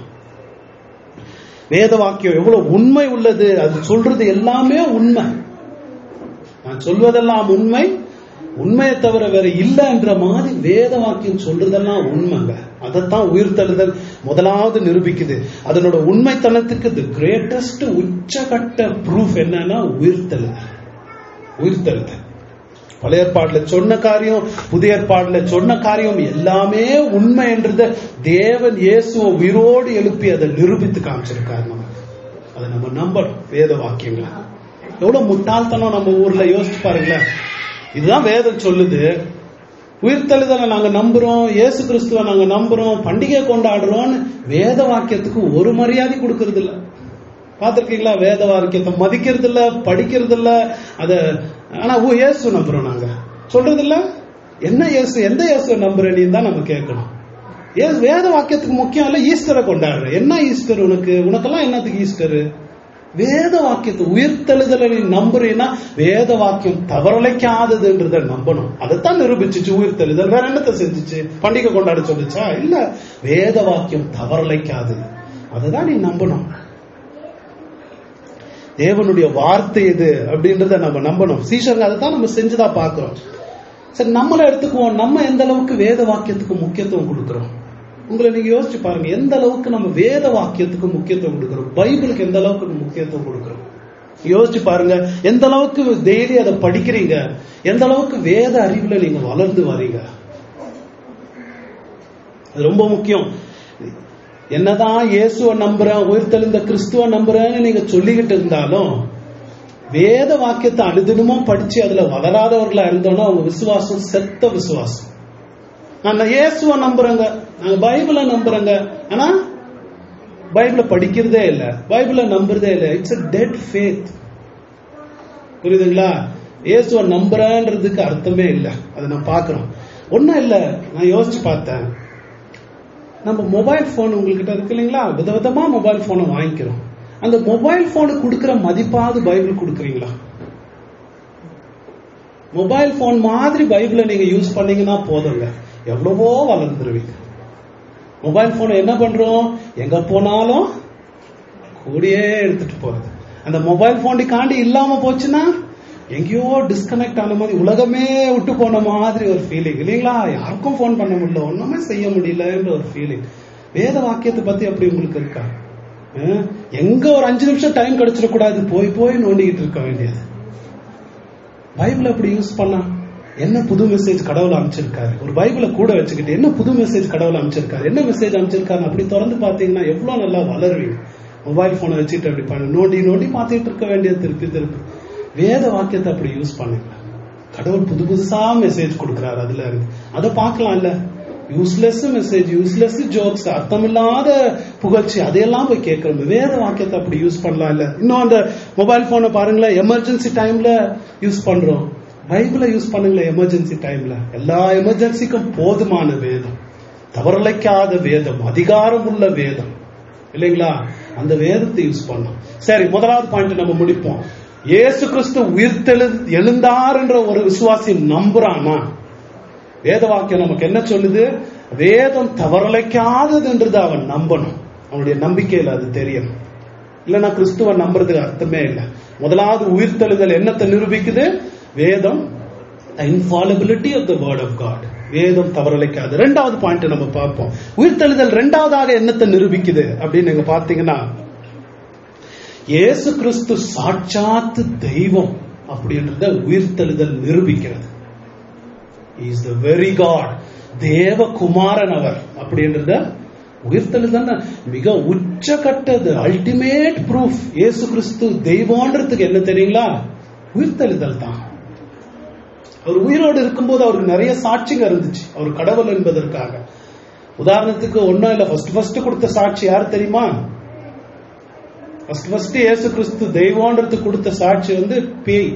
வேத வாக்கியம் எவ்வளவு உண்மை உள்ளது அது சொல்றது எல்லாமே உண்மை நான் சொல்வதெல்லாம் உண்மை உண்மையை தவிர வேற இல்லைன்ற மாதிரி வேத வாக்கியம் சொல்றதெல்லாம் உண்மைங்க அதைத்தான் உயிர்த்தெழுதல் முதலாவது நிரூபிக்குது அதனோட உண்மைத்தனத்துக்கு தி கிரேட்டஸ்ட் உச்சகட்ட ப்ரூஃப் என்னன்னா உயிர்த்தெழுதல் உயிர்த்தெழுதல் பழைய ஏற்பாடுல சொன்ன காரியம் புதிய ஏற்பாடுல சொன்ன காரியம் எல்லாமே உண்மை என்றத தேவன் இயேசுவை உயிரோடு எழுப்பி அதை நிரூபித்து காமிச்சிருக்காரு நமக்கு அதை நம்ம நம்பணும் வேத வாக்கியங்களை எவ்வளவு முட்டாள்தனம் நம்ம ஊர்ல யோசிச்சு பாருங்களேன் இதுதான் வேதம் சொல்லுது உயிர்த்தெழுதலை நாங்க நம்புறோம் இயேசு கிறிஸ்துவை நாங்க நம்புறோம் பண்டிகை கொண்டாடுறோம்னு வேத வாக்கியத்துக்கு ஒரு மரியாதை கொடுக்கறது இல்ல பார்த்திருக்கீங்களா வேத வாக்கியத்தை மதிக்கிறது இல்ல படிக்கிறது இல்ல அத ஆனா ஓ இயேசு நம்புறோம் நாங்க சொல்றது இல்ல என்ன இயேசு எந்த இயேசு நம்புற நீ தான் நம்ம கேட்கணும் ஏன் வேத வாக்கியத்துக்கு முக்கியம் இல்ல ஈஸ்டரை கொண்டாடுற என்ன ஈஸ்டர் உனக்கு உனக்கெல்லாம் என்னத்துக்கு ஈஸ்டர் வேத வாக்கியத்தை உயிர்த்தெழுதலை நீ நம்புறீன்னா வேத வாக்கியம் தவறலைக்காததுன்றத நம்பணும் அதைத்தான் நிரூபிச்சுச்சு உயிர்த்தெழுதல் வேற என்னத்தை செஞ்சுச்சு பண்டிகை கொண்டாட சொல்லுச்சா இல்ல வேத வாக்கியம் தவறலைக்காது அதுதான் நீ நம்பணும் தேவனுடைய வார்த்தை இது அப்படின்றத நம்ம நம்பணும் சீஷர்கள் அதை தான் நம்ம செஞ்சுதான் பாக்குறோம் சரி நம்மள எடுத்துக்குவோம் நம்ம எந்த அளவுக்கு வேத வாக்கியத்துக்கு முக்கியத்துவம் கொடுக்கிறோம் உங்களை நீங்க யோசிச்சு பாருங்க எந்த அளவுக்கு நம்ம வேத வாக்கியத்துக்கு முக்கியத்துவம் கொடுக்கிறோம் பைபிளுக்கு எந்த அளவுக்கு முக்கியத்துவம் கொடுக்கிறோம் யோசிச்சு பாருங்க எந்த அளவுக்கு டெய்லி அதை படிக்கிறீங்க எந்த அளவுக்கு வேத அறிவுல நீங்க வளர்ந்து வரீங்க அது ரொம்ப முக்கியம் என்னதான் இயேசுவை நம்புறேன் உயிர்த்தெழுந்த கிறிஸ்துவ நம்புறேன்னு நீங்க சொல்லிக்கிட்டு இருந்தாலும் வேத வாக்கியத்தை அனுதினமும் படிச்சு அதுல வளராதவர்களா இருந்தோம்னா அவங்க விசுவாசம் செத்த விசுவாசம் நான் இயேசுவை நம்புறேங்க நாங்க பைபிளை நம்புறேங்க ஆனா பைபிளை படிக்கிறதே இல்ல பைபிளை நம்புறதே இல்ல இட்ஸ் a டெட் ஃபேத் புரியுதுங்களா இயேசுவை நம்புறேன்றதுக்கு அர்த்தமே இல்ல அதை நான் பாக்குறோம் ஒண்ணும் இல்ல நான் யோசிச்சு பார்த்தேன் நம்ம மொபைல் போன் உங்ககிட்ட இருக்கு இல்லைங்களா விதவிதமா மொபைல் போனை வாங்கிக்கிறோம் அந்த மொபைல் போனுக்கு கொடுக்கிற மதிப்பாவது பைபிள் கொடுக்குறீங்களா மொபைல் போன் மாதிரி பைபிளை நீங்க யூஸ் பண்ணீங்கன்னா போதுங்க எவ்வளவோ வளர்ந்துருவீங்க மொபைல் போன் என்ன பண்றோம் எங்க போனாலும் கூடியே எடுத்துட்டு போறது அந்த மொபைல் போன் காண்டி இல்லாம போச்சுன்னா எங்கேயோ டிஸ்கனெக்ட் ஆன மாதிரி உலகமே விட்டு போன மாதிரி ஒரு ஃபீலிங் இல்லைங்களா யாருக்கும் ஃபோன் பண்ண முடியல ஒண்ணுமே செய்ய முடியலன்ற ஒரு ஃபீலிங் வேத வாக்கியத்தை பத்தி அப்படி உங்களுக்கு இருக்கா அஹ், எங்க ஒரு அஞ்சு நிமிஷம் டைம் கிடைச்சிடக்கூடாது போய் போய் நோண்டிக்கிட்டு இருக்க வேண்டியது பைபிள் அப்படி யூஸ் பண்ணா என்ன புது மெசேஜ் கடவுள் அமைச்சிருக்காரு ஒரு பைபிளை கூட வச்சுக்கிட்டு என்ன புது மெசேஜ் கடவுள் அமைச்சிருக்காரு என்ன மெசேஜ் அமைச்சிருக்காரு அப்படி திறந்து பாத்தீங்கன்னா எவ்வளவு நல்லா வளருவீங்க மொபைல் போனை வச்சுட்டு அப்படி பண்ண நோண்டி நோண்டி பார்த்துட்டு இருக்க வேண்டியது திருப்பி திருப்பி வேத வாக்கியத்தை அப்படி யூஸ் பண்ணுங்க கடவுள் புது புதுசா மெசேஜ் கொடுக்குறாரு அதுல இருந்து அதை பார்க்கலாம்ல யூஸ்லெஸ் மெசேஜ் யூஸ்லெஸ் ஜோக்ஸ் அர்த்தமில்லாத புகழ்ச்சி அதையெல்லாம் போய் கேட்கணும் வேத வாக்கியத்தை அப்படி யூஸ் பண்ணலாம் இல்ல இன்னும் அந்த மொபைல் போனை பாருங்களேன் எமர்ஜென்சி டைம்ல யூஸ் பண்றோம் பைபிளை யூஸ் பண்ணுங்களேன் எமர்ஜென்சி டைம்ல எல்லா எமர்ஜென்சிக்கும் போதுமான வேதம் தவறலைக்காத வேதம் அதிகாரம் உள்ள வேதம் இல்லைங்களா அந்த வேதத்தை யூஸ் பண்ணோம் சரி முதலாவது பாயிண்ட் நம்ம முடிப்போம் இயேசு கிறிஸ்து உயிர்த்தெழு எழுந்தார் என்ற ஒரு விசுவாசி நம்புறானா வேத வாக்கியம் நமக்கு என்ன சொல்லுது வேதம் தவறலைக்காதது என்றது அவன் நம்பணும் அவனுடைய நம்பிக்கையில அது தெரியும் இல்லைன்னா கிறிஸ்துவ நம்புறதுக்கு அர்த்தமே இல்லை முதலாவது உயிர்த்தெழுதல் என்னத்தை நிரூபிக்குது வேதம் infallibility of the word of God வேதம் தவறலைக்காது ரெண்டாவது பாயிண்ட் நம்ம பார்ப்போம் உயிர்த்தெழுதல் ரெண்டாவதாக என்னத்தை நிரூபிக்குது அப்படின்னு நீங்க பார்த்தீங்கன்னா இயேசு கிறிஸ்து சாட்சாத்து தெய்வம் அப்படின்றத உயிர்த்தெழுதல் நிரூபிக்கிறது இஸ் த வெரி காட் தேவகுமாரன் அவர் அப்படின்றத உயிர்த்தெழுதல் மிக உச்சகட்டது அல்டிமேட் ப்ரூஃப் இயேசு கிறிஸ்து தெய்வம்ன்றதுக்கு என்ன தெரியுங்களா உயிர்த்தெழுதல் தான் அவர் உயிரோடு இருக்கும்போது அவருக்கு நிறைய சாட்சிங்க இருந்துச்சு அவர் கடவுள் என்பதற்காக உதாரணத்துக்கு ஒன்னும் இல்ல ஃபர்ஸ்ட் ஃபர்ஸ்ட் கொடுத்த சாட்சி யார் தெரியுமா ஃபர்ஸ்ட் ஃபர்ஸ்ட் இயேசு கிறிஸ்து தெய்வம்ன்றதுக்கு கொடுத்த சாட்சி வந்து பேய்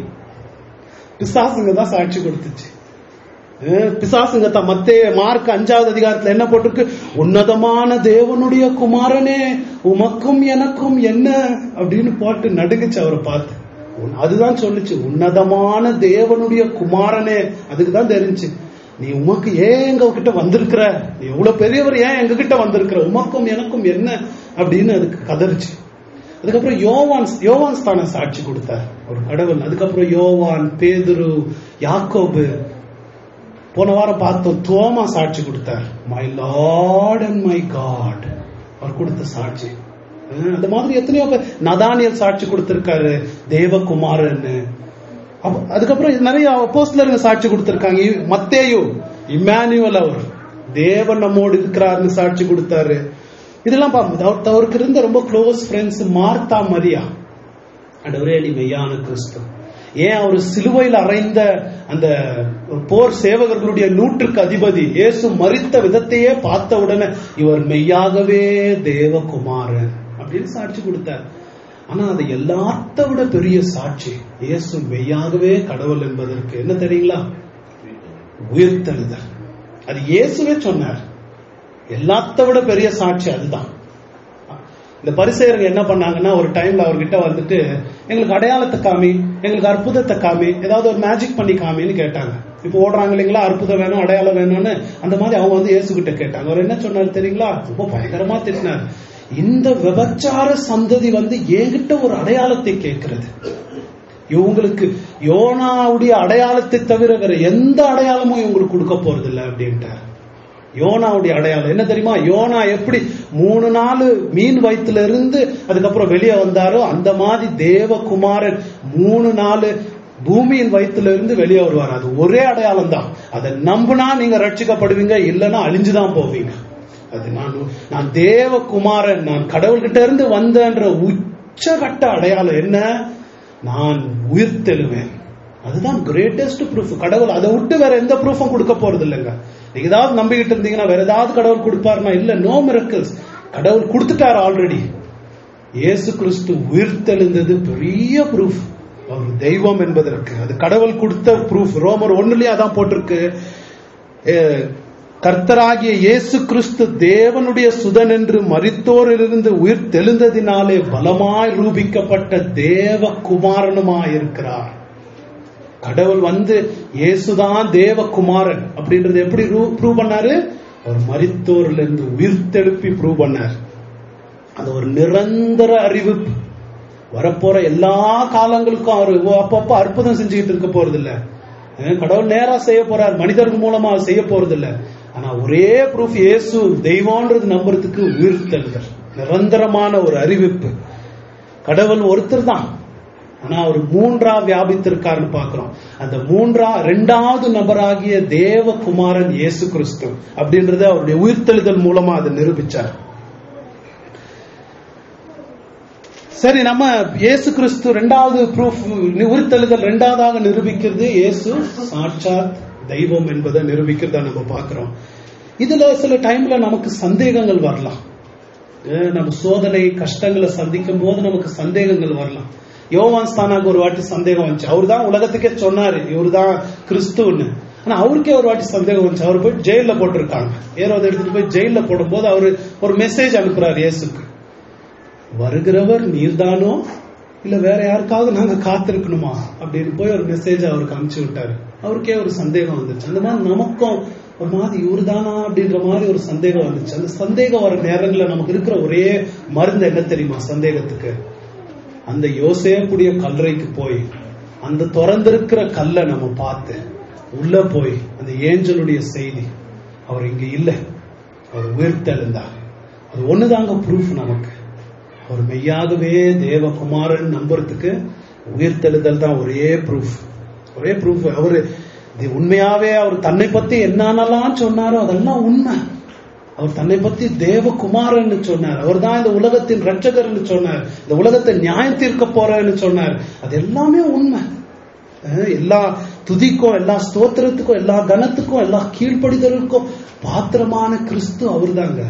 பிசாசுங்க தான் சாட்சி கொடுத்துச்சு அஹ் பிசாசுங்க தான் மத்தே மார்க் அஞ்சாவது அதிகாரத்துல என்ன போட்டிருக்கு உன்னதமான தேவனுடைய குமாரனே உமக்கும் எனக்கும் என்ன அப்படின்னு போட்டு நடுங்குச்சு அவரை பார்த்து உன்- அதுதான் சொல்லுச்சு உன்னதமான தேவனுடைய குமாரனே அதுக்கு தான் தெரிஞ்சு நீ உமக்கு ஏன் எங்க கிட்ட வந்திருக்கிற நீ எவ்வளவு பெரியவர் ஏன் எங்க கிட்ட வந்திருக்கிற உமக்கும் எனக்கும் என்ன அப்படின்னு அதுக்கு கதறிச்சு அதுக்கப்புறம் யோவான் யோவான் ஸ்தான சாட்சி கொடுத்தார் ஒரு கடவுள் அதுக்கப்புறம் யோவான் பேதுரு யாக்கோபு போன வாரம் பார்த்தோம் தோமா சாட்சி கொடுத்தார் my lord and my God அவர் கொடுத்த சாட்சி அஹ் அந்த மாதிரி எத்தனையோ பேர் நதானியல் சாட்சி கொடுத்திருக்காரு தேவகுமாரன்னு அப்ப- அதுக்கப்புறம் நிறைய அப்போஸ்தலருங்க சாட்சி கொடுத்திருக்காங்க இ- மத்தேயு இம்மானுவல் அவர் தேவன் நம்மோடு இருக்கிறாருன்னு சாட்சி கொடுத்தாரு இதெல்லாம் பார்ப்போம் அவர்- அவருக்கு இருந்த ரொம்ப க்ளோஸ் ஃப்ரெண்ட்ஸ் மார்த்தா மரியா ஆண்டவரே நீ மெய்யான கிறிஸ்து ஏன் அவர் சிலுவையில் அறைந்த அந்த போர் சேவகர்களுடைய நூற்றுக்கு அதிபதி இயேசு மரித்த விதத்தையே பார்த்த உடனே இவர் மெய்யாகவே தேவகுமாரன் அப்படின்னு சாட்சி கொடுத்தார் ஆனா அது எல்லாத்த விட பெரிய சாட்சி இயேசு மெய்யாகவே கடவுள் என்பதற்கு என்ன தெரியுங்களா உயிர்த்தெழுதல் அது இயேசுவே சொன்னார் எல்லாத்த விட பெரிய சாட்சி அதுதான் இந்த பரிசெயர்கள் என்ன பண்ணாங்கன்னா ஒரு டைம்ல அவர்கிட்ட வந்துட்டு எங்களுக்கு அடையாளத்தை காமி எங்களுக்கு அற்புதத்தை காமி ஏதாவது ஒரு மேஜிக் பண்ணி காமின்னு கேட்டாங்க இப்போ ஓடுறாங்க இல்லைங்களா அற்புதம் வேணும் அடையாளம் வேணும்னு அந்த மாதிரி அவங்க வந்து இயேசு கிட்ட கேட்டாங்க அவர் என்ன சொன்னார் தெரியுங்களா ரொம்ப பயங்கரமா திட்டினார் இந்த விபச்சார சந்ததி வந்து என்கிட்ட ஒரு அடையாளத்தை கேட்கிறது இவங்களுக்கு யோனாவுடைய அடையாளத்தை தவிர வேற எந்த அடையாளமும் இவங்களுக்கு கொடுக்க போறது இல்லை அப்படின்ட்டார் யோனாவுடைய அடையாளம் என்ன தெரியுமா யோனா எப்படி மூணு நாள் மீன் வயிற்றுல இருந்து அதுக்கப்புறம் வெளியே வந்தாரோ அந்த மாதிரி தேவகுமாரன் மூணு நாள் பூமியின் வயிற்றுல இருந்து வெளியே வருவார் அது ஒரே அடையாளம் தான் அதை நம்புனா நீங்க ரட்சிக்கப்படுவீங்க இல்லைன்னா அழிஞ்சுதான் போவீங்க அது நான் நான் தேவகுமாரன் நான் கடவுள்கிட்ட இருந்து வந்தன்ற உச்சகட்ட அடையாளம் என்ன நான் உயிர்த்தெழுவேன் அதுதான் கிரேட்டஸ்ட் ப்ரூஃப் கடவுள் அதை விட்டு வேற எந்த ப்ரூஃபும் கொடுக்க போறது இல்லைங்க நீங்க ஏதாவது நம்பிக்கிட்டு இருந்தீங்கன்னா வேற ஏதாவது கடவுள் கொடுப்பாருன்னா இல்ல நோ மிரக்கல்ஸ் கடவுள் கொடுத்துட்டார் ஆல்ரெடி இயேசு கிறிஸ்து உயிர்த்தெழுந்தது பெரிய ப்ரூஃப் அவர் தெய்வம் என்பதற்கு அது கடவுள் கொடுத்த ப்ரூஃப் ரோமர் ஒண்ணுலயே அதான் போட்டிருக்கு அஹ், கர்த்தராகிய இயேசு கிறிஸ்து தேவனுடைய சுதன் என்று மரித்தோரிலிருந்து உயிர் தெழுந்ததினாலே பலமாய் ரூபிக்கப்பட்ட தேவ குமாரனுமாய் இருக்கிறார் கடவுள் வந்து இயேசுதான் தேவகுமாரன் அப்படின்றது எப்படி ப்ரூவ் பண்ணாரு அவர் மரித்தோர்ல இருந்து உயிர்த்தெழுப்பி ப்ரூவ் பண்ணார் அது ஒரு நிரந்தர அறிவிப்பு வரப்போற எல்லா காலங்களுக்கும் அவர் அப்பப்ப அற்புதம் செஞ்சுக்கிட்டு இருக்க போறது இல்ல அஹ் கடவுள் நேரா செய்ய போறார் மனிதர்கள் மூலமா அவர் செய்ய போறது இல்ல ஆனா ஒரே ப்ரூஃப் இயேசு தெய்வம்ன்றது நம்புறதுக்கு உயிர்த்தெழுதல் நிரந்தரமான ஒரு அறிவிப்பு கடவுள் ஒருத்தர் தான் ஆனா அவர் மூன்றா வியாபித்திருக்காருன்னு பார்க்கிறோம் அந்த மூன்றா இரண்டாவது நபராகிய தேவகுமாரன் இயேசு கிறிஸ்து அப்படின்றத அவருடைய உயிர்த்தெழுதல் மூலமா அதை நிரூபிச்சார் சரி நம்ம இயேசு கிறிஸ்து ரெண்டாவது ப்ரூஃப் உயிர்த்தெழுதல் ரெண்டாவதாக நிரூபிக்கிறது இயேசு சாட்சாத் தெய்வம் என்பதை நிரூபிக்கிறதா நம்ம பார்க்கிறோம் இதுல சில டைம்ல நமக்கு சந்தேகங்கள் வரலாம் அஹ் நம்ம சோதனை கஷ்டங்களை சந்திக்கும் போது நமக்கு சந்தேகங்கள் வரலாம் யோவான் ஸ்தானாக்கு ஒரு வாட்டி சந்தேகம் வந்துச்சு அவர் தான் உலகத்துக்கே சொன்னாரு இவர் தான் கிறிஸ்துன்னு ஆனா அவருக்கே ஒரு வாட்டி சந்தேகம் வந்துச்சு அவர் போய் ஜெயில போட்டிருக்காங்க ஏரோதை எடுத்துட்டு போய் ஜெயில போடும்போது அவரு ஒரு மெசேஜ் அனுப்புறாரு இயேசுக்கு வருகிறவர் நீர்தானோ இல்ல வேற யாருக்காவது நாங்க காத்திருக்கணுமா அப்படின்னு போய் ஒரு மெசேஜ் அவருக்கு அனுப்பிச்சு விட்டாரு அவருக்கே ஒரு சந்தேகம் வந்துச்சு அந்த மாதிரி நமக்கும் ஒரு மாதிரி இவருதானா அப்படின்ற மாதிரி ஒரு சந்தேகம் வந்துச்சு அந்த சந்தேகம் வர நேரங்கள்ல நமக்கு இருக்கிற ஒரே மருந்து என்ன தெரியுமா சந்தேகத்துக்கு அந்த யோசேப்புடைய கல்லறைக்கு போய் அந்த திறந்திருக்கிற கல்லை நம்ம பார்த்து உள்ள போய் அந்த ஏஞ்சலுடைய செய்தி அவர் இங்க இல்லை அவர் உயிர்த்தெழுந்தார் அது ஒண்ணுதாங்க ப்ரூஃப் நமக்கு அவர் மெய்யாகவே தேவகுமாரன் நம்புறதுக்கு உயிர்த்தெழுதல் தான் ஒரே ப்ரூஃப் ஒரே ப்ரூஃப் அவரு இது உண்மையாவே அவர் தன்னை பத்தி என்னென்னலாம் சொன்னாரோ அதெல்லாம் உண்மை அவர் தன்னை பத்தி தேவகுமாரன்னு சொன்னார் அவர் தான் இந்த உலகத்தின் ரட்சகர்னு சொன்னார் இந்த உலகத்தை நியாயம் தீர்க்க போறன்னு சொன்னார் அது எல்லாமே உண்மை அஹ் எல்லா துதிக்கும் எல்லா ஸ்தோத்திரத்துக்கும் எல்லா கனத்துக்கும் எல்லா கீழ்ப்படிதலுக்கும் பாத்திரமான கிறிஸ்து அவர்தாங்க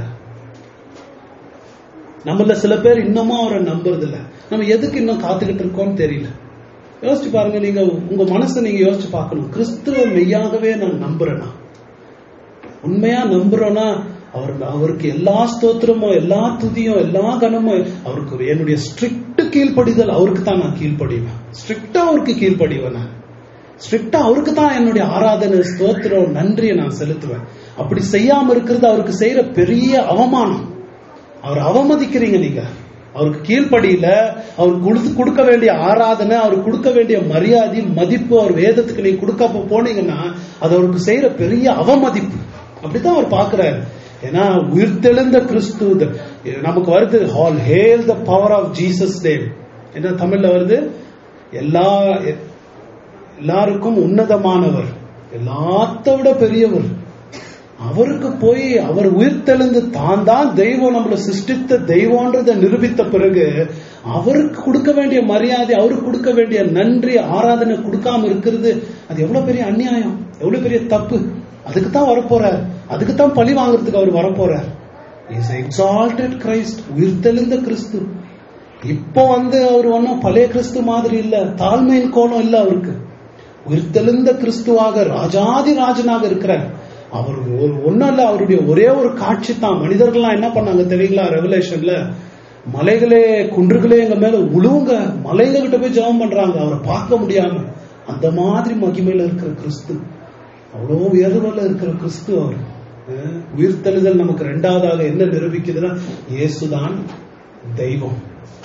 நம்மள சில பேர் இன்னமும் அவரை நம்புறது இல்ல நம்ம எதுக்கு இன்னும் காத்துக்கிட்டு இருக்கோம்னு தெரியல யோசிச்சு பாருங்க நீங்க உங்க மனசை நீங்க யோசிச்சு பார்க்கணும் கிறிஸ்துவ மெய்யாகவே நான் நம்புறேனா உண்மையா நம்புறோம்னா அவர் அவருக்கு எல்லா ஸ்தோத்திரமும் எல்லா துதியும் எல்லா கனமும் அவருக்கு ஒரு என்னுடைய ஸ்ட்ரிக்ட் கீழ்ப்படிதல் அவருக்கு தான் நான் கீழ்ப்படிவேன் ஸ்ட்ரிக்டா அவருக்கு கீழ்ப்படிவேன் நான் ஸ்ட்ரிக்டா அவருக்கு தான் என்னுடைய ஆராதனை ஸ்தோத்திரம் நன்றியை நான் செலுத்துவேன் அப்படி செய்யாம இருக்கிறது அவருக்கு செய்யற பெரிய அவமானம் அவர் அவமதிக்கிறீங்க நீங்க அவருக்கு கீழ்ப்படியில அவருக்கு கொடுத்து கொடுக்க வேண்டிய ஆராதனை அவருக்கு கொடுக்க வேண்டிய மரியாதை மதிப்பு அவர் வேதத்துக்கு நீங்க கொடுக்க போனீங்கன்னா அது அவருக்கு செய்யற பெரிய அவமதிப்பு அப்படித்தான் அவர் பாக்குறாரு ஏன்னா உயிர்த்தெழுந்த கிறிஸ்து நமக்கு வருது all hail the power of Jesus name என்ன தமிழ்ல வருது எல்லா எல்லாருக்கும் உன்னதமானவர் எல்லாத்த விட பெரியவர் அவருக்கு போய் அவர் உயிர்த்தெழுந்து தான் தான் தெய்வம் நம்மள சிருஷ்டித்த தெய்வம்ன்றதை நிரூபித்த பிறகு அவருக்கு கொடுக்க வேண்டிய மரியாதை அவருக்கு கொடுக்க வேண்டிய நன்றி ஆராதனை கொடுக்காம இருக்கிறது அது எவ்வளவு பெரிய அநியாயம் எவ்வளவு பெரிய தப்பு அதுக்கு தான் வரப்போறார் அதுக்கு தான் பழி வாங்குறதுக்கு அவர் வரப்போறார் இஸ் எக்ஸால்டட் கிரைஸ்ட் உயிர்த்தெழுந்த கிறிஸ்து இப்போ வந்து அவர் ஒன்னும் பழைய கிறிஸ்து மாதிரி இல்ல தாழ்மையின் கோலம் இல்ல அவருக்கு உயிர்த்தெழுந்த கிறிஸ்துவாக ராஜாதி ராஜனாக இருக்கிறார் அவர் ஒரு ஒன்னும் இல்ல அவருடைய ஒரே ஒரு காட்சி தான் மனிதர்கள்லாம் என்ன பண்ணாங்க தெரியுங்களா ரெவலேஷன்ல மலைகளே குன்றுகளே எங்க மேல உழுவுங்க மலைங்க கிட்ட போய் ஜெபம் பண்றாங்க அவரை பார்க்க முடியாம அந்த மாதிரி மகிமையில இருக்கிற கிறிஸ்து அவ்வளோ உயர்வுல இருக்கிற கிறிஸ்து அவர் அஹ் உயிர்த்தெழுதல் நமக்கு ரெண்டாவதாக என்ன நிரூபிக்குதுன்னா இயேசுதான் தெய்வம்